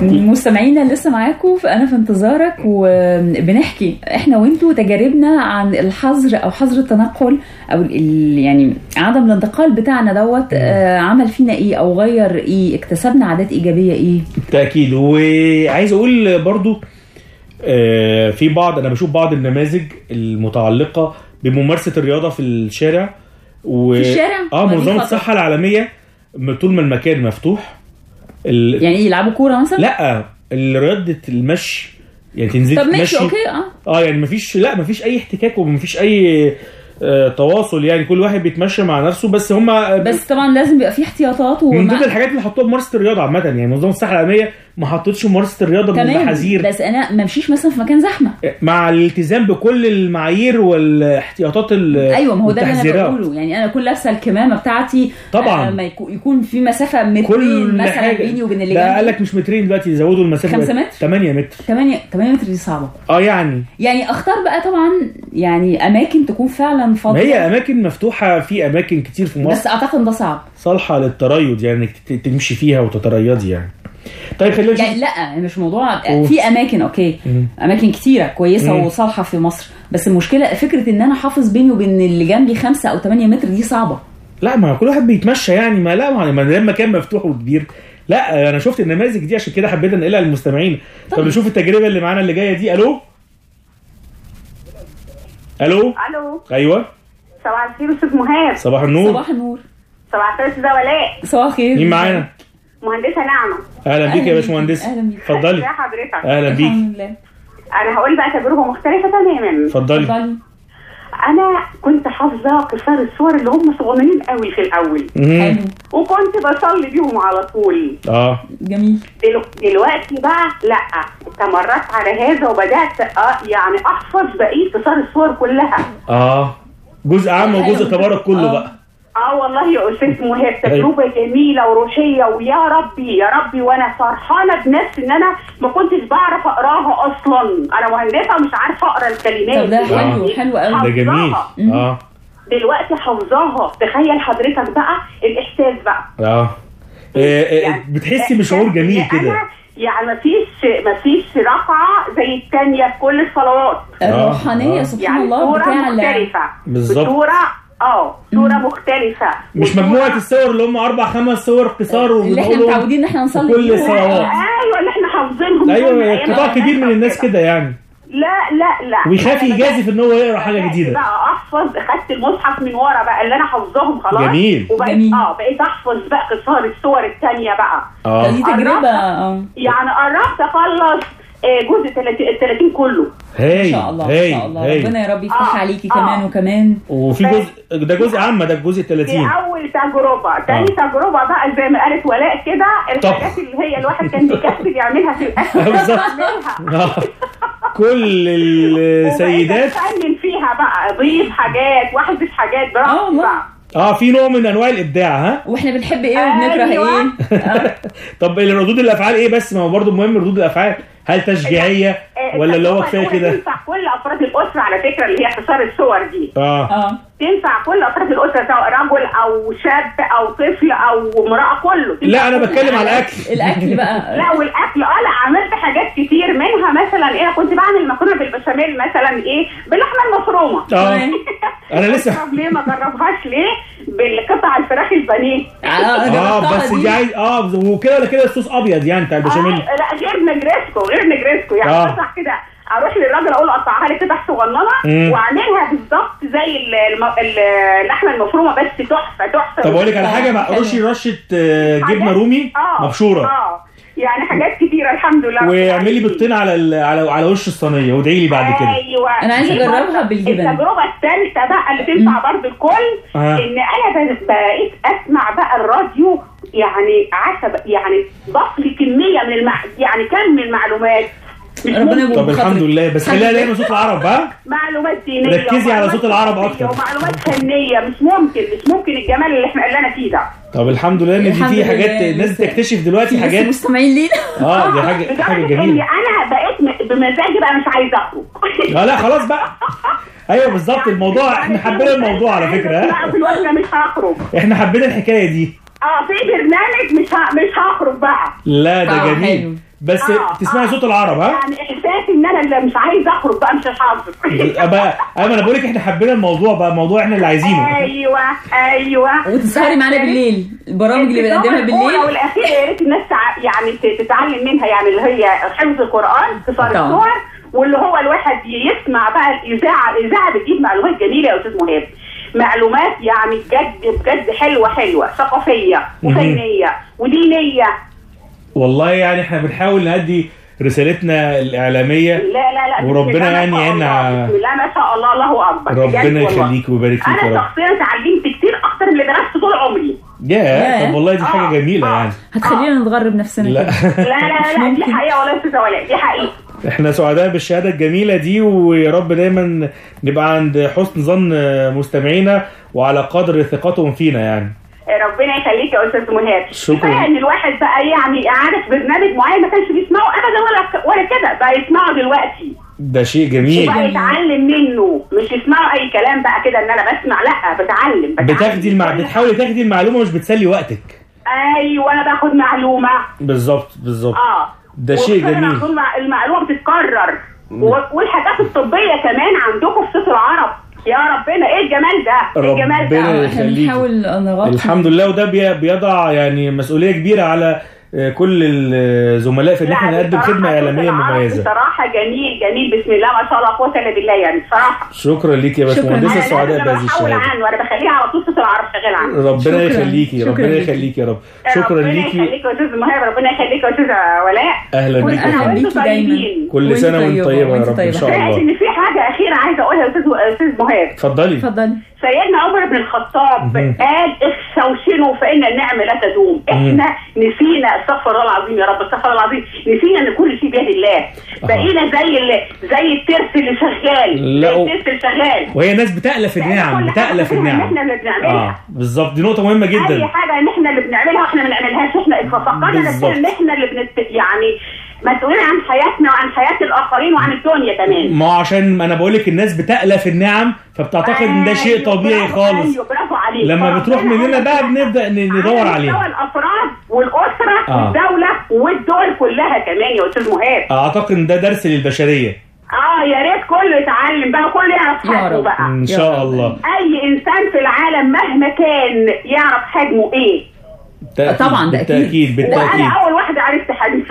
Speaker 3: مستمعينا لسه معاكم فانا في انتظارك وبنحكي احنا وانتوا تجاربنا عن الحظر او حظر التنقل او ال- يعني عدم الانتقال بتاعنا دوت آه، عمل فينا ايه او غير ايه اكتسبنا عادات ايجابيه ايه
Speaker 4: بالتاكيد وعايز اقول برضو آه، في بعض انا بشوف بعض النماذج المتعلقه بممارسه الرياضه في الشارع و...
Speaker 3: في الشارع؟
Speaker 4: اه
Speaker 3: ما دي
Speaker 4: منظمه
Speaker 3: خطر.
Speaker 4: الصحه العالميه م- طول ما المكان مفتوح ال...
Speaker 3: يعني يلعبوا كوره مثلا
Speaker 4: لا رياضه المشي يعني تنزل
Speaker 3: طب ماشي
Speaker 4: تمشي
Speaker 3: اوكي اه
Speaker 4: اه يعني مفيش لا مفيش اي احتكاك ومفيش اي آه تواصل يعني كل واحد بيتمشى مع نفسه بس هم
Speaker 3: بس طبعا لازم يبقى في احتياطات
Speaker 4: من
Speaker 3: ومع-
Speaker 4: ضمن الحاجات اللي حطوها بممارسه الرياضه عامه يعني منظمه الصحه العالميه ما حطتش ممارسه الرياضه
Speaker 3: تمام
Speaker 4: بالمحاذير
Speaker 3: بس انا ما امشيش مثلا في مكان زحمه
Speaker 4: مع الالتزام بكل المعايير والاحتياطات ال-
Speaker 3: ايوه ما هو ده اللي انا
Speaker 4: والتحذيرات.
Speaker 3: بقوله يعني انا اكون لابسه الكمامه بتاعتي
Speaker 4: طبعاً.
Speaker 3: آه ما يكو- يكون في مسافه مترين
Speaker 4: كل
Speaker 3: مثلا
Speaker 4: حاجه
Speaker 3: بيني وبين اللي
Speaker 4: ده
Speaker 3: جنبي
Speaker 4: قال لك مش مترين دلوقتي يزودوا المسافه
Speaker 3: 5 متر؟
Speaker 4: 8 متر
Speaker 3: 8 8 متر دي صعبه
Speaker 4: اه يعني
Speaker 3: يعني اختار بقى طبعا يعني اماكن تكون فعلا
Speaker 4: ما
Speaker 3: فاضيه
Speaker 4: هي اماكن مفتوحه في اماكن كتير في
Speaker 3: بس
Speaker 4: مصر
Speaker 3: اعتقد ان ده صعب
Speaker 4: صالحه للتريض يعني انك ت- تمشي فيها وتتريضي يعني طيب خلينا نشوف
Speaker 3: يعني لا مش موضوع
Speaker 4: قول.
Speaker 3: في اماكن اوكي
Speaker 4: مم.
Speaker 3: اماكن كتيره كويسه
Speaker 4: مم.
Speaker 3: وصالحه في مصر بس المشكله فكره ان انا حافظ بيني وبين اللي جنبي خمسة او 8 متر دي صعبه
Speaker 4: لا ما كل واحد بيتمشى يعني ما لا ما ما دام مكان مفتوح وكبير لا انا شفت النماذج دي عشان كده حبيت انقلها للمستمعين طب نشوف التجربه اللي معانا اللي جايه دي الو الو
Speaker 11: الو
Speaker 4: ايوه
Speaker 11: صباح الخير استاذ مهاب
Speaker 4: صباح النور
Speaker 3: صباح النور
Speaker 11: صباح الخير استاذ ولاء
Speaker 3: صباح الخير
Speaker 4: مين معانا
Speaker 11: مهندسه نعمه
Speaker 4: اهلا بيك يا
Speaker 3: أهلا
Speaker 4: باشمهندس
Speaker 3: أهلا بيك.
Speaker 11: ازي
Speaker 4: اتفضلي
Speaker 11: حضرتك
Speaker 4: اهلا بيك
Speaker 3: الحمد لله
Speaker 11: انا هقول بقى تجربه مختلفه تماما
Speaker 4: اتفضلي
Speaker 3: اتفضلي
Speaker 11: انا كنت حافظه قصار الصور اللي هم صغننين قوي في الاول
Speaker 4: مم.
Speaker 3: حلو
Speaker 11: وكنت بصلي بيهم على طول
Speaker 4: اه
Speaker 3: جميل
Speaker 11: دلو... دلوقتي بقى لا استمرت على هذا وبدات أ... يعني احفظ بقيه قصار الصور كلها
Speaker 4: اه جزء عام وجزء تبارك كله
Speaker 3: آه.
Speaker 4: بقى
Speaker 11: اه والله يا استاذ مهاب تجربه جميله وروحيه ويا ربي يا ربي وانا فرحانه بنفسي ان انا ما كنتش بعرف اقراها اصلا انا مهندسه ومش عارفه اقرا الكلمات
Speaker 3: طب ده حلو
Speaker 11: دلوقتي
Speaker 3: حلو قوي
Speaker 4: ده جميل
Speaker 11: حافظاها.
Speaker 4: اه
Speaker 11: دلوقتي حافظاها تخيل حضرتك بقى الاحساس بقى
Speaker 4: اه إيه، إيه، بتحسي بشعور جميل
Speaker 11: يعني
Speaker 4: كده
Speaker 11: أنا يعني مفيش مفيش ركعه زي الثانيه في كل الصلوات
Speaker 3: الروحانيه
Speaker 4: آه.
Speaker 3: سبحان
Speaker 11: يعني
Speaker 3: الله
Speaker 11: صوره
Speaker 3: بتعلى
Speaker 11: مختلفه
Speaker 4: بالظبط.
Speaker 11: صوره اه صوره مختلفه
Speaker 4: مش
Speaker 11: وصورة-
Speaker 4: مجموعه الصور اللي هم اربع خمس صور قصار
Speaker 3: اللي احنا
Speaker 4: وبنقولهم
Speaker 3: متعودين ان احنا نصلي
Speaker 4: كل
Speaker 3: فيهم.
Speaker 4: الصلوات.
Speaker 11: ايوه اللي احنا حافظينهم
Speaker 4: ايوه
Speaker 11: من أيام
Speaker 4: قطاع كبير من
Speaker 11: المدرسة
Speaker 4: الناس
Speaker 11: وكده.
Speaker 4: كده يعني
Speaker 11: لا لا لا
Speaker 4: ويخاف
Speaker 11: أنا
Speaker 4: يجازف ان هو يقرا حاجه
Speaker 11: بدأت
Speaker 4: جديده
Speaker 11: بقى احفظ خدت المصحف من ورا بقى اللي انا حافظاهم خلاص
Speaker 4: جميل.
Speaker 11: وبقيت
Speaker 3: جميل.
Speaker 11: اه بقيت احفظ بقى قصار الصور الثانيه بقى
Speaker 4: اه
Speaker 3: دي تجربه اه
Speaker 11: يعني قربت اخلص آه، جزء 30 ال 30 كله
Speaker 3: ما
Speaker 4: هاي
Speaker 3: شاء الله ما
Speaker 4: هاي
Speaker 3: شاء الله
Speaker 4: هاي
Speaker 3: ربنا يا رب يفتح
Speaker 11: آه،
Speaker 3: عليكي
Speaker 11: آه.
Speaker 3: كمان وكمان
Speaker 4: وفي جزء ده جزء عامه ده الجزء
Speaker 11: دي
Speaker 4: 30
Speaker 11: اول تجربه تاني
Speaker 4: آه.
Speaker 11: تجربه بقى زي ما قالت ولاء كده الحاجات اللي هي الواحد كان بيكسل يعملها في الاخر
Speaker 4: بالظبط.
Speaker 11: يعملها
Speaker 4: آه. كل السيدات
Speaker 11: اتفنن فيها بقى اضيف حاجات واحذف حاجات
Speaker 3: آه
Speaker 11: براحتي
Speaker 3: والله.
Speaker 11: بقى
Speaker 4: اه في نوع من انواع الابداع ها
Speaker 3: واحنا بنحب ايه وبنكره
Speaker 11: أيوة.
Speaker 3: ايه آه.
Speaker 4: طب ردود الافعال ايه بس ما هو برضه مهم ردود الافعال هل تشجيعيه
Speaker 11: آه،
Speaker 4: ولا اللي هو
Speaker 11: التجربة
Speaker 4: كفايه
Speaker 11: الأولى
Speaker 4: كده
Speaker 11: تنفع كل افراد الاسره على فكره اللي هي اختصار الصور دي
Speaker 4: اه
Speaker 3: اه
Speaker 11: تنفع كل افراد الاسره سواء رجل او شاب او طفل او امراه كله
Speaker 4: لا انا بتكلم على الاكل
Speaker 3: الاكل بقى
Speaker 11: لا والاكل اه لا عملت حاجات كتير منها مثلا ايه كنت بعمل مكرونه بالبشاميل مثلا ايه باللحمه المفرومه
Speaker 4: اه انا لسه
Speaker 11: طب ليه ما جربهاش ليه بالقطع الفراخ البانيه
Speaker 3: اه
Speaker 4: اه
Speaker 3: جربتها
Speaker 4: بس دي عايز اه وكده ولا كده الصوص ابيض يعني بتاع البشاميل
Speaker 11: آه لا غير نجرسكو غير نجرسكو يعني
Speaker 4: آه.
Speaker 11: قطع كده اروح للراجل اقول له قطعها لي قطع صغننه
Speaker 4: مم.
Speaker 11: واعملها بالظبط زي ال- الم- ال- اللحمه المفرومه بس تحفه تحفه
Speaker 4: طب اقول لك على حاجه بقى
Speaker 3: حلو.
Speaker 4: رشي رشه آه، جبنه
Speaker 11: حاجات-
Speaker 4: رومي
Speaker 11: آه،
Speaker 4: مبشوره
Speaker 11: اه يعني حاجات كتيره الحمد لله
Speaker 4: واعملي بيضتين على ال- على على وش الصينيه وادعي لي بعد كده
Speaker 11: ايوه
Speaker 3: أنا عايزة
Speaker 11: دي
Speaker 3: أجربها
Speaker 11: برضه
Speaker 3: بالجبن.
Speaker 11: التجربه الثالثه بقى اللي تنفع برضه الكل
Speaker 4: آه.
Speaker 11: ان انا ب- بقيت اسمع بقى الراديو يعني عسب يعني ضاف لي كميه من المع... يعني كم من المعلومات مش
Speaker 3: ربنا
Speaker 11: ممكن.
Speaker 3: يبارك
Speaker 4: طب الحمد لله بس خليها دايما صوت العرب بقى
Speaker 11: معلومات دينيه
Speaker 4: ركزي على
Speaker 11: ومعلومات
Speaker 4: صوت العرب
Speaker 11: ثقافية
Speaker 4: أكتر.
Speaker 11: ومعلومات فنيه مش ممكن مش ممكن الجمال اللي احنا اللي انا فيه ده
Speaker 4: طب الحمد لله ان دي
Speaker 3: الحمد
Speaker 4: في
Speaker 3: لله،
Speaker 4: حاجات الناس
Speaker 3: لسه-
Speaker 4: تكتشف دلوقتي
Speaker 3: لسه
Speaker 4: حاجات
Speaker 3: مستمعين لينا
Speaker 4: اه دي حاجه حاجه
Speaker 11: لدرجه اني
Speaker 4: جميله
Speaker 11: انا بقيت م- بمزاجي بقى مش عايزه اخرج
Speaker 4: لا لا خلاص بقى ايوه بالظبط الموضوع احنا حبينا الموضوع على فكره
Speaker 11: لا
Speaker 4: ها؟
Speaker 11: في الوقت ده مش هخرج
Speaker 4: احنا حبينا الحكايه دي
Speaker 11: اه في برنامج مش ه... مش هخرج بقى
Speaker 4: لا ده
Speaker 3: آه،
Speaker 4: جميل
Speaker 3: حلو.
Speaker 4: بس
Speaker 11: آه،
Speaker 4: تسمعي
Speaker 11: آه.
Speaker 4: صوت العرب ها
Speaker 11: يعني احساسي ان انا اللي مش عايز اخرج بقى مش حافظ
Speaker 4: بقى ايوه انا بقول لك احنا حبينا الموضوع بقى موضوع احنا اللي عايزينه
Speaker 11: ايوه ايوه
Speaker 3: وتسهري معانا بالليل البرامج اللي بنقدمها
Speaker 11: الأولى
Speaker 3: بالليل
Speaker 11: والاخيره يا ريت الناس تع... يعني ت- تتعلم منها يعني اللي هي حفظ القران قصار
Speaker 3: طبعا.
Speaker 11: الصور واللي هو الواحد يسمع بقى الاذاعه الاذاعه بتجيب معلومات جميله يا استاذ مهاب معلومات يعني بجد بجد حلوه حلوه ثقافيه وفنيه ودينيه
Speaker 4: والله يعني احنا بنحاول نأدي رسالتنا الإعلامية
Speaker 11: لا لا لا بسم
Speaker 4: وربنا
Speaker 11: الله ما
Speaker 4: يعني
Speaker 11: شاء
Speaker 4: يعيننا
Speaker 11: الله،
Speaker 4: على-
Speaker 11: بسم الله ما شاء الله الله اكبر بجد
Speaker 4: ربنا
Speaker 11: والله.
Speaker 4: يخليك ويبارك فيك يا
Speaker 11: انا
Speaker 4: رب
Speaker 11: شخصيا اتعلمت كتير اكتر من اللي درسته طول عمري
Speaker 4: يا
Speaker 3: ياه.
Speaker 4: طب والله دي حاجة جميلة يعني
Speaker 3: هتخلينا نتغرب نفسنا
Speaker 4: لا.
Speaker 3: كده.
Speaker 11: لا لا لا, لا دي حقيقه ولا استاذ ولا دي حقيقه
Speaker 4: احنا سعداء بالشهادة الجميلة دي ويا رب دايما نبقى عند حسن ظن مستمعينا وعلى قدر ثقتهم فينا يعني
Speaker 11: ربنا يخليك يا استاذ مهاب
Speaker 4: شكراً.
Speaker 11: كفايه ان الواحد بقى يعني عارف برنامج معين ما كانش بيسمعه ابدا ولا ولا كده بقى يسمعه دلوقتي
Speaker 4: ده شيء جميل
Speaker 11: وبقى يتعلم منه مش يسمعوا اي كلام بقى كده ان انا بسمع لا بتعلم بتعلم
Speaker 4: بتاخدي المع... بتحاولي تاخدي المعلومة مش بتسلي وقتك
Speaker 11: ايوه انا باخد معلومه
Speaker 4: بالظبط بالظبط
Speaker 11: اه
Speaker 4: ده شيء
Speaker 11: وخصوصاً
Speaker 4: جميل
Speaker 11: عشان مع- المعلومه بتتكرر و- والحاجات الطبيه كمان عندكم في صوت العرب يا ربنا ايه الجمال ده ايه الجمال ده
Speaker 4: ربنا
Speaker 3: احنا
Speaker 4: يخليكي.
Speaker 3: بنحاول نغطي
Speaker 4: الحمد لله وده بي- بيضع يعني مسؤولية كبيرة على آه، كل الزملاء في ان احنا
Speaker 11: لا،
Speaker 4: نقدم
Speaker 11: بصراحة
Speaker 4: خدمة
Speaker 11: صوت
Speaker 4: إعلامية
Speaker 11: العرب
Speaker 4: مميزة
Speaker 11: بصراحه جميل جميل بسم الله ما شاء الله قوه الا بالله يعني بصراحه
Speaker 4: شكرا ليك يا
Speaker 3: شكراً.
Speaker 4: باشمهندسة
Speaker 11: انا
Speaker 4: سعداء
Speaker 11: لازم
Speaker 4: بهذه
Speaker 11: بحاول
Speaker 4: الشهادة
Speaker 11: عنه انا بخليه على طول صوت العرب شغال عنه
Speaker 4: ربنا
Speaker 3: شكراً.
Speaker 4: يخليكي
Speaker 3: شكراً
Speaker 4: ربنا
Speaker 3: ليكي.
Speaker 4: يخليكي يا رب شكرا
Speaker 11: ربنا
Speaker 4: ليكي
Speaker 11: يخليك يا استاذ مهاب ربنا يخليك يا استاذ ولاء
Speaker 4: اهلا
Speaker 11: كل
Speaker 4: بيك يا
Speaker 11: سنه
Speaker 3: أهلاً
Speaker 4: فندم
Speaker 11: وانتم
Speaker 3: بيكي دايماً.
Speaker 11: طيبين
Speaker 4: كل
Speaker 3: وانت
Speaker 4: سنة وانت
Speaker 3: طيبة،
Speaker 4: طيبة يا
Speaker 3: وانت
Speaker 4: رب ان
Speaker 3: طيبة.
Speaker 4: شاء
Speaker 11: سمعت
Speaker 4: الله
Speaker 11: ان في حاجه اخيره عايزه اقولها يا استاذ استاذ مهاب
Speaker 4: اتفضلي
Speaker 3: اتفضلي
Speaker 11: سيدنا عمر بن الخطاب
Speaker 4: مهم.
Speaker 11: قال استوشنوا فان النعمه لا تدوم احنا نسينا استغفر الله العظيم يا رب استغفر الله العظيم نسينا ان كل شيء بيد الله بقينا زي ال... زي الترس اللي شغال
Speaker 4: لا،
Speaker 11: زي
Speaker 4: و-
Speaker 11: الترس اللي شغال
Speaker 4: وهي ناس بتألف النعم
Speaker 11: كل حاجة
Speaker 4: بتألف
Speaker 11: فاكرها إن
Speaker 4: النعم
Speaker 11: احنا اللي بنعملها
Speaker 4: اه بالظبط دي نقطة مهمة
Speaker 11: اي
Speaker 4: جدا
Speaker 11: حاجه ان احنا اللي بنعملها واحنا ما بنعملهاش احنا ففكرنا
Speaker 4: بالظبط.
Speaker 11: نفسنا ان احنا اللي بنت... يعني مسؤولين عن حياتنا وعن حياه الاخرين وعن الدنيا كمان
Speaker 4: ما هو عشان انا بقول لك الناس بتألف النعم فبتعتقد ان ده شيء
Speaker 11: أيوة،
Speaker 4: طبيعي
Speaker 11: برافو،
Speaker 4: خالص
Speaker 11: ايوه برافو عليك
Speaker 4: لما بتروح
Speaker 11: فربنا
Speaker 4: مننا
Speaker 11: قال
Speaker 4: بقى
Speaker 11: لك
Speaker 4: بنبدأ ن- ندور
Speaker 11: على
Speaker 4: عليها
Speaker 11: مستوى الافراد والاسره
Speaker 4: آه.
Speaker 11: والدوله والدول كلها كمان يا استاذ مهاب
Speaker 4: اعتقد ان ده درس للبشرية
Speaker 11: اه يا ريت كله يتعلم بقى كله يعرف
Speaker 3: يا
Speaker 11: حجمه
Speaker 3: رب.
Speaker 11: بقى
Speaker 4: ان
Speaker 3: يا
Speaker 4: شاء
Speaker 3: رب.
Speaker 4: الله
Speaker 11: اي انسان في العالم مهما كان يعرف حجمه ايه
Speaker 4: بالتأكيد
Speaker 3: طبعاً، ده أكيد.
Speaker 4: بالتأكيد بالتأكيد
Speaker 11: وانا اول واحده عرفت حجمي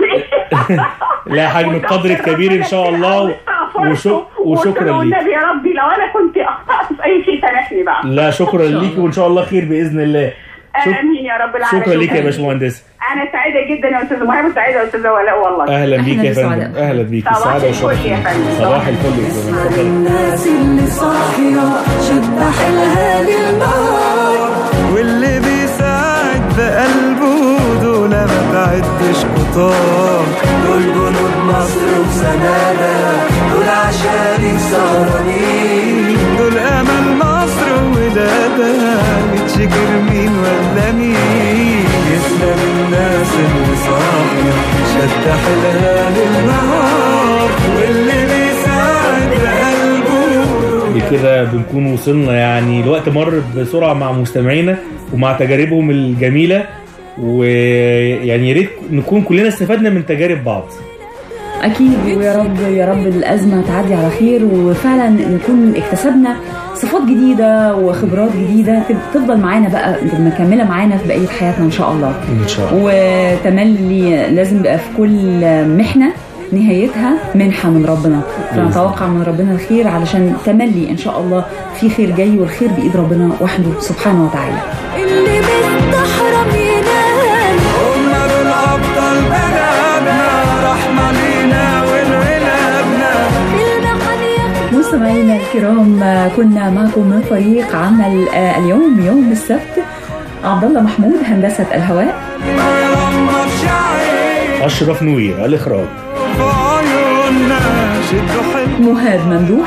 Speaker 4: لا حجم القدر الكبير ان شاء الله وشك وشكرا ليك
Speaker 11: والنبي يا ربي لو انا كنت اخطات في اي شيء سامحني بقى
Speaker 4: لا شكرا ليك وان شاء الله خير باذن الله شك-
Speaker 11: امين يا رب العالمين
Speaker 4: شكرا ليك يا باشمهندس
Speaker 11: انا سعيده جدا يا استاذ مهاب وسعيده يا استاذه ولاء والله
Speaker 4: اهلا بيك
Speaker 3: إحنا
Speaker 4: يا
Speaker 3: اللي
Speaker 4: فندم
Speaker 3: سعداء.
Speaker 4: اهلا بيك
Speaker 11: صباح
Speaker 4: السعاده
Speaker 11: الفل
Speaker 4: والشرف
Speaker 11: يا فندم.
Speaker 4: صباح الفل يا فندم اتفضل.
Speaker 10: الناس اللي صاحية شد حيلها للنار
Speaker 12: واللي بيساعد بقلبه دول ما بعدش قطار
Speaker 10: دول جنود مصر وسنادة دول عشان سهرانين
Speaker 12: دول امل مصر ودادها بتشكر مين ولا مين
Speaker 10: يسلم الناس اللي صاحية شد حيلها للنهار
Speaker 12: واللي بيساعد بقلبه
Speaker 4: بكده بنكون وصلنا يعني الوقت مر بسرعه مع مستمعينا ومع تجاربهم الجميله ويعني يا ريت نكون كلنا استفدنا من تجارب بعض
Speaker 3: اكيد ويا رب يا رب الازمه تعدي على خير وفعلا نكون اكتسبنا صفات جديده وخبرات جديده تب- تفضل معانا بقى مكمله معانا في بقيه حياتنا ان شاء الله
Speaker 4: ان شاء الله
Speaker 3: وتملي لازم بقى في كل محنه نهايتها منحه من ربنا فنتوقع من ربنا الخير علشان تملي ان شاء الله في خير جاي والخير بايد ربنا وحده سبحانه وتعالى
Speaker 10: اللي مستحرم ينام
Speaker 12: هم دول ابطال بلدنا رحمه لينا ولولادنا
Speaker 10: المحن
Speaker 3: مستمعينا الكرام كنا معكم من فريق عمل آه، اليوم يوم السبت عبد الله محمود هندسه الهواء
Speaker 12: ما يغمضش عين
Speaker 4: اشرف نوير الاخراج
Speaker 12: في عيوننا شدوا حيل
Speaker 3: مهاد ممدوح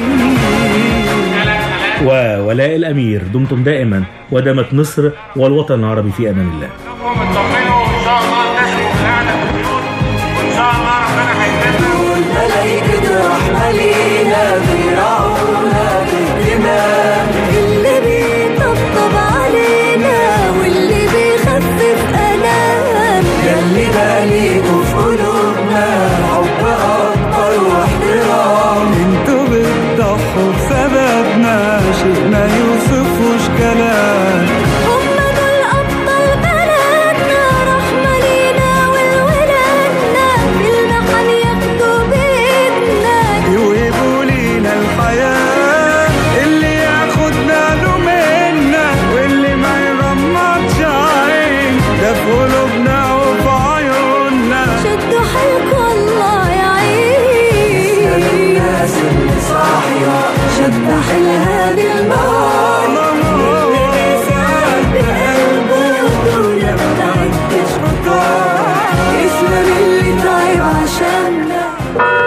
Speaker 4: وولاء الامير دمتم دائما ودامت مصر والوطن العربي في امان الله
Speaker 5: اطمنوا ان شاء الله الناس قاعده في البيوت وان شاء الله ربنا هيفيدنا
Speaker 10: ملايكة رحمة لينا بيرعونا باهتمام اللي بيطبطب علينا واللي بيخفف ألام ياللي باليكوا في قلوبنا
Speaker 12: سلام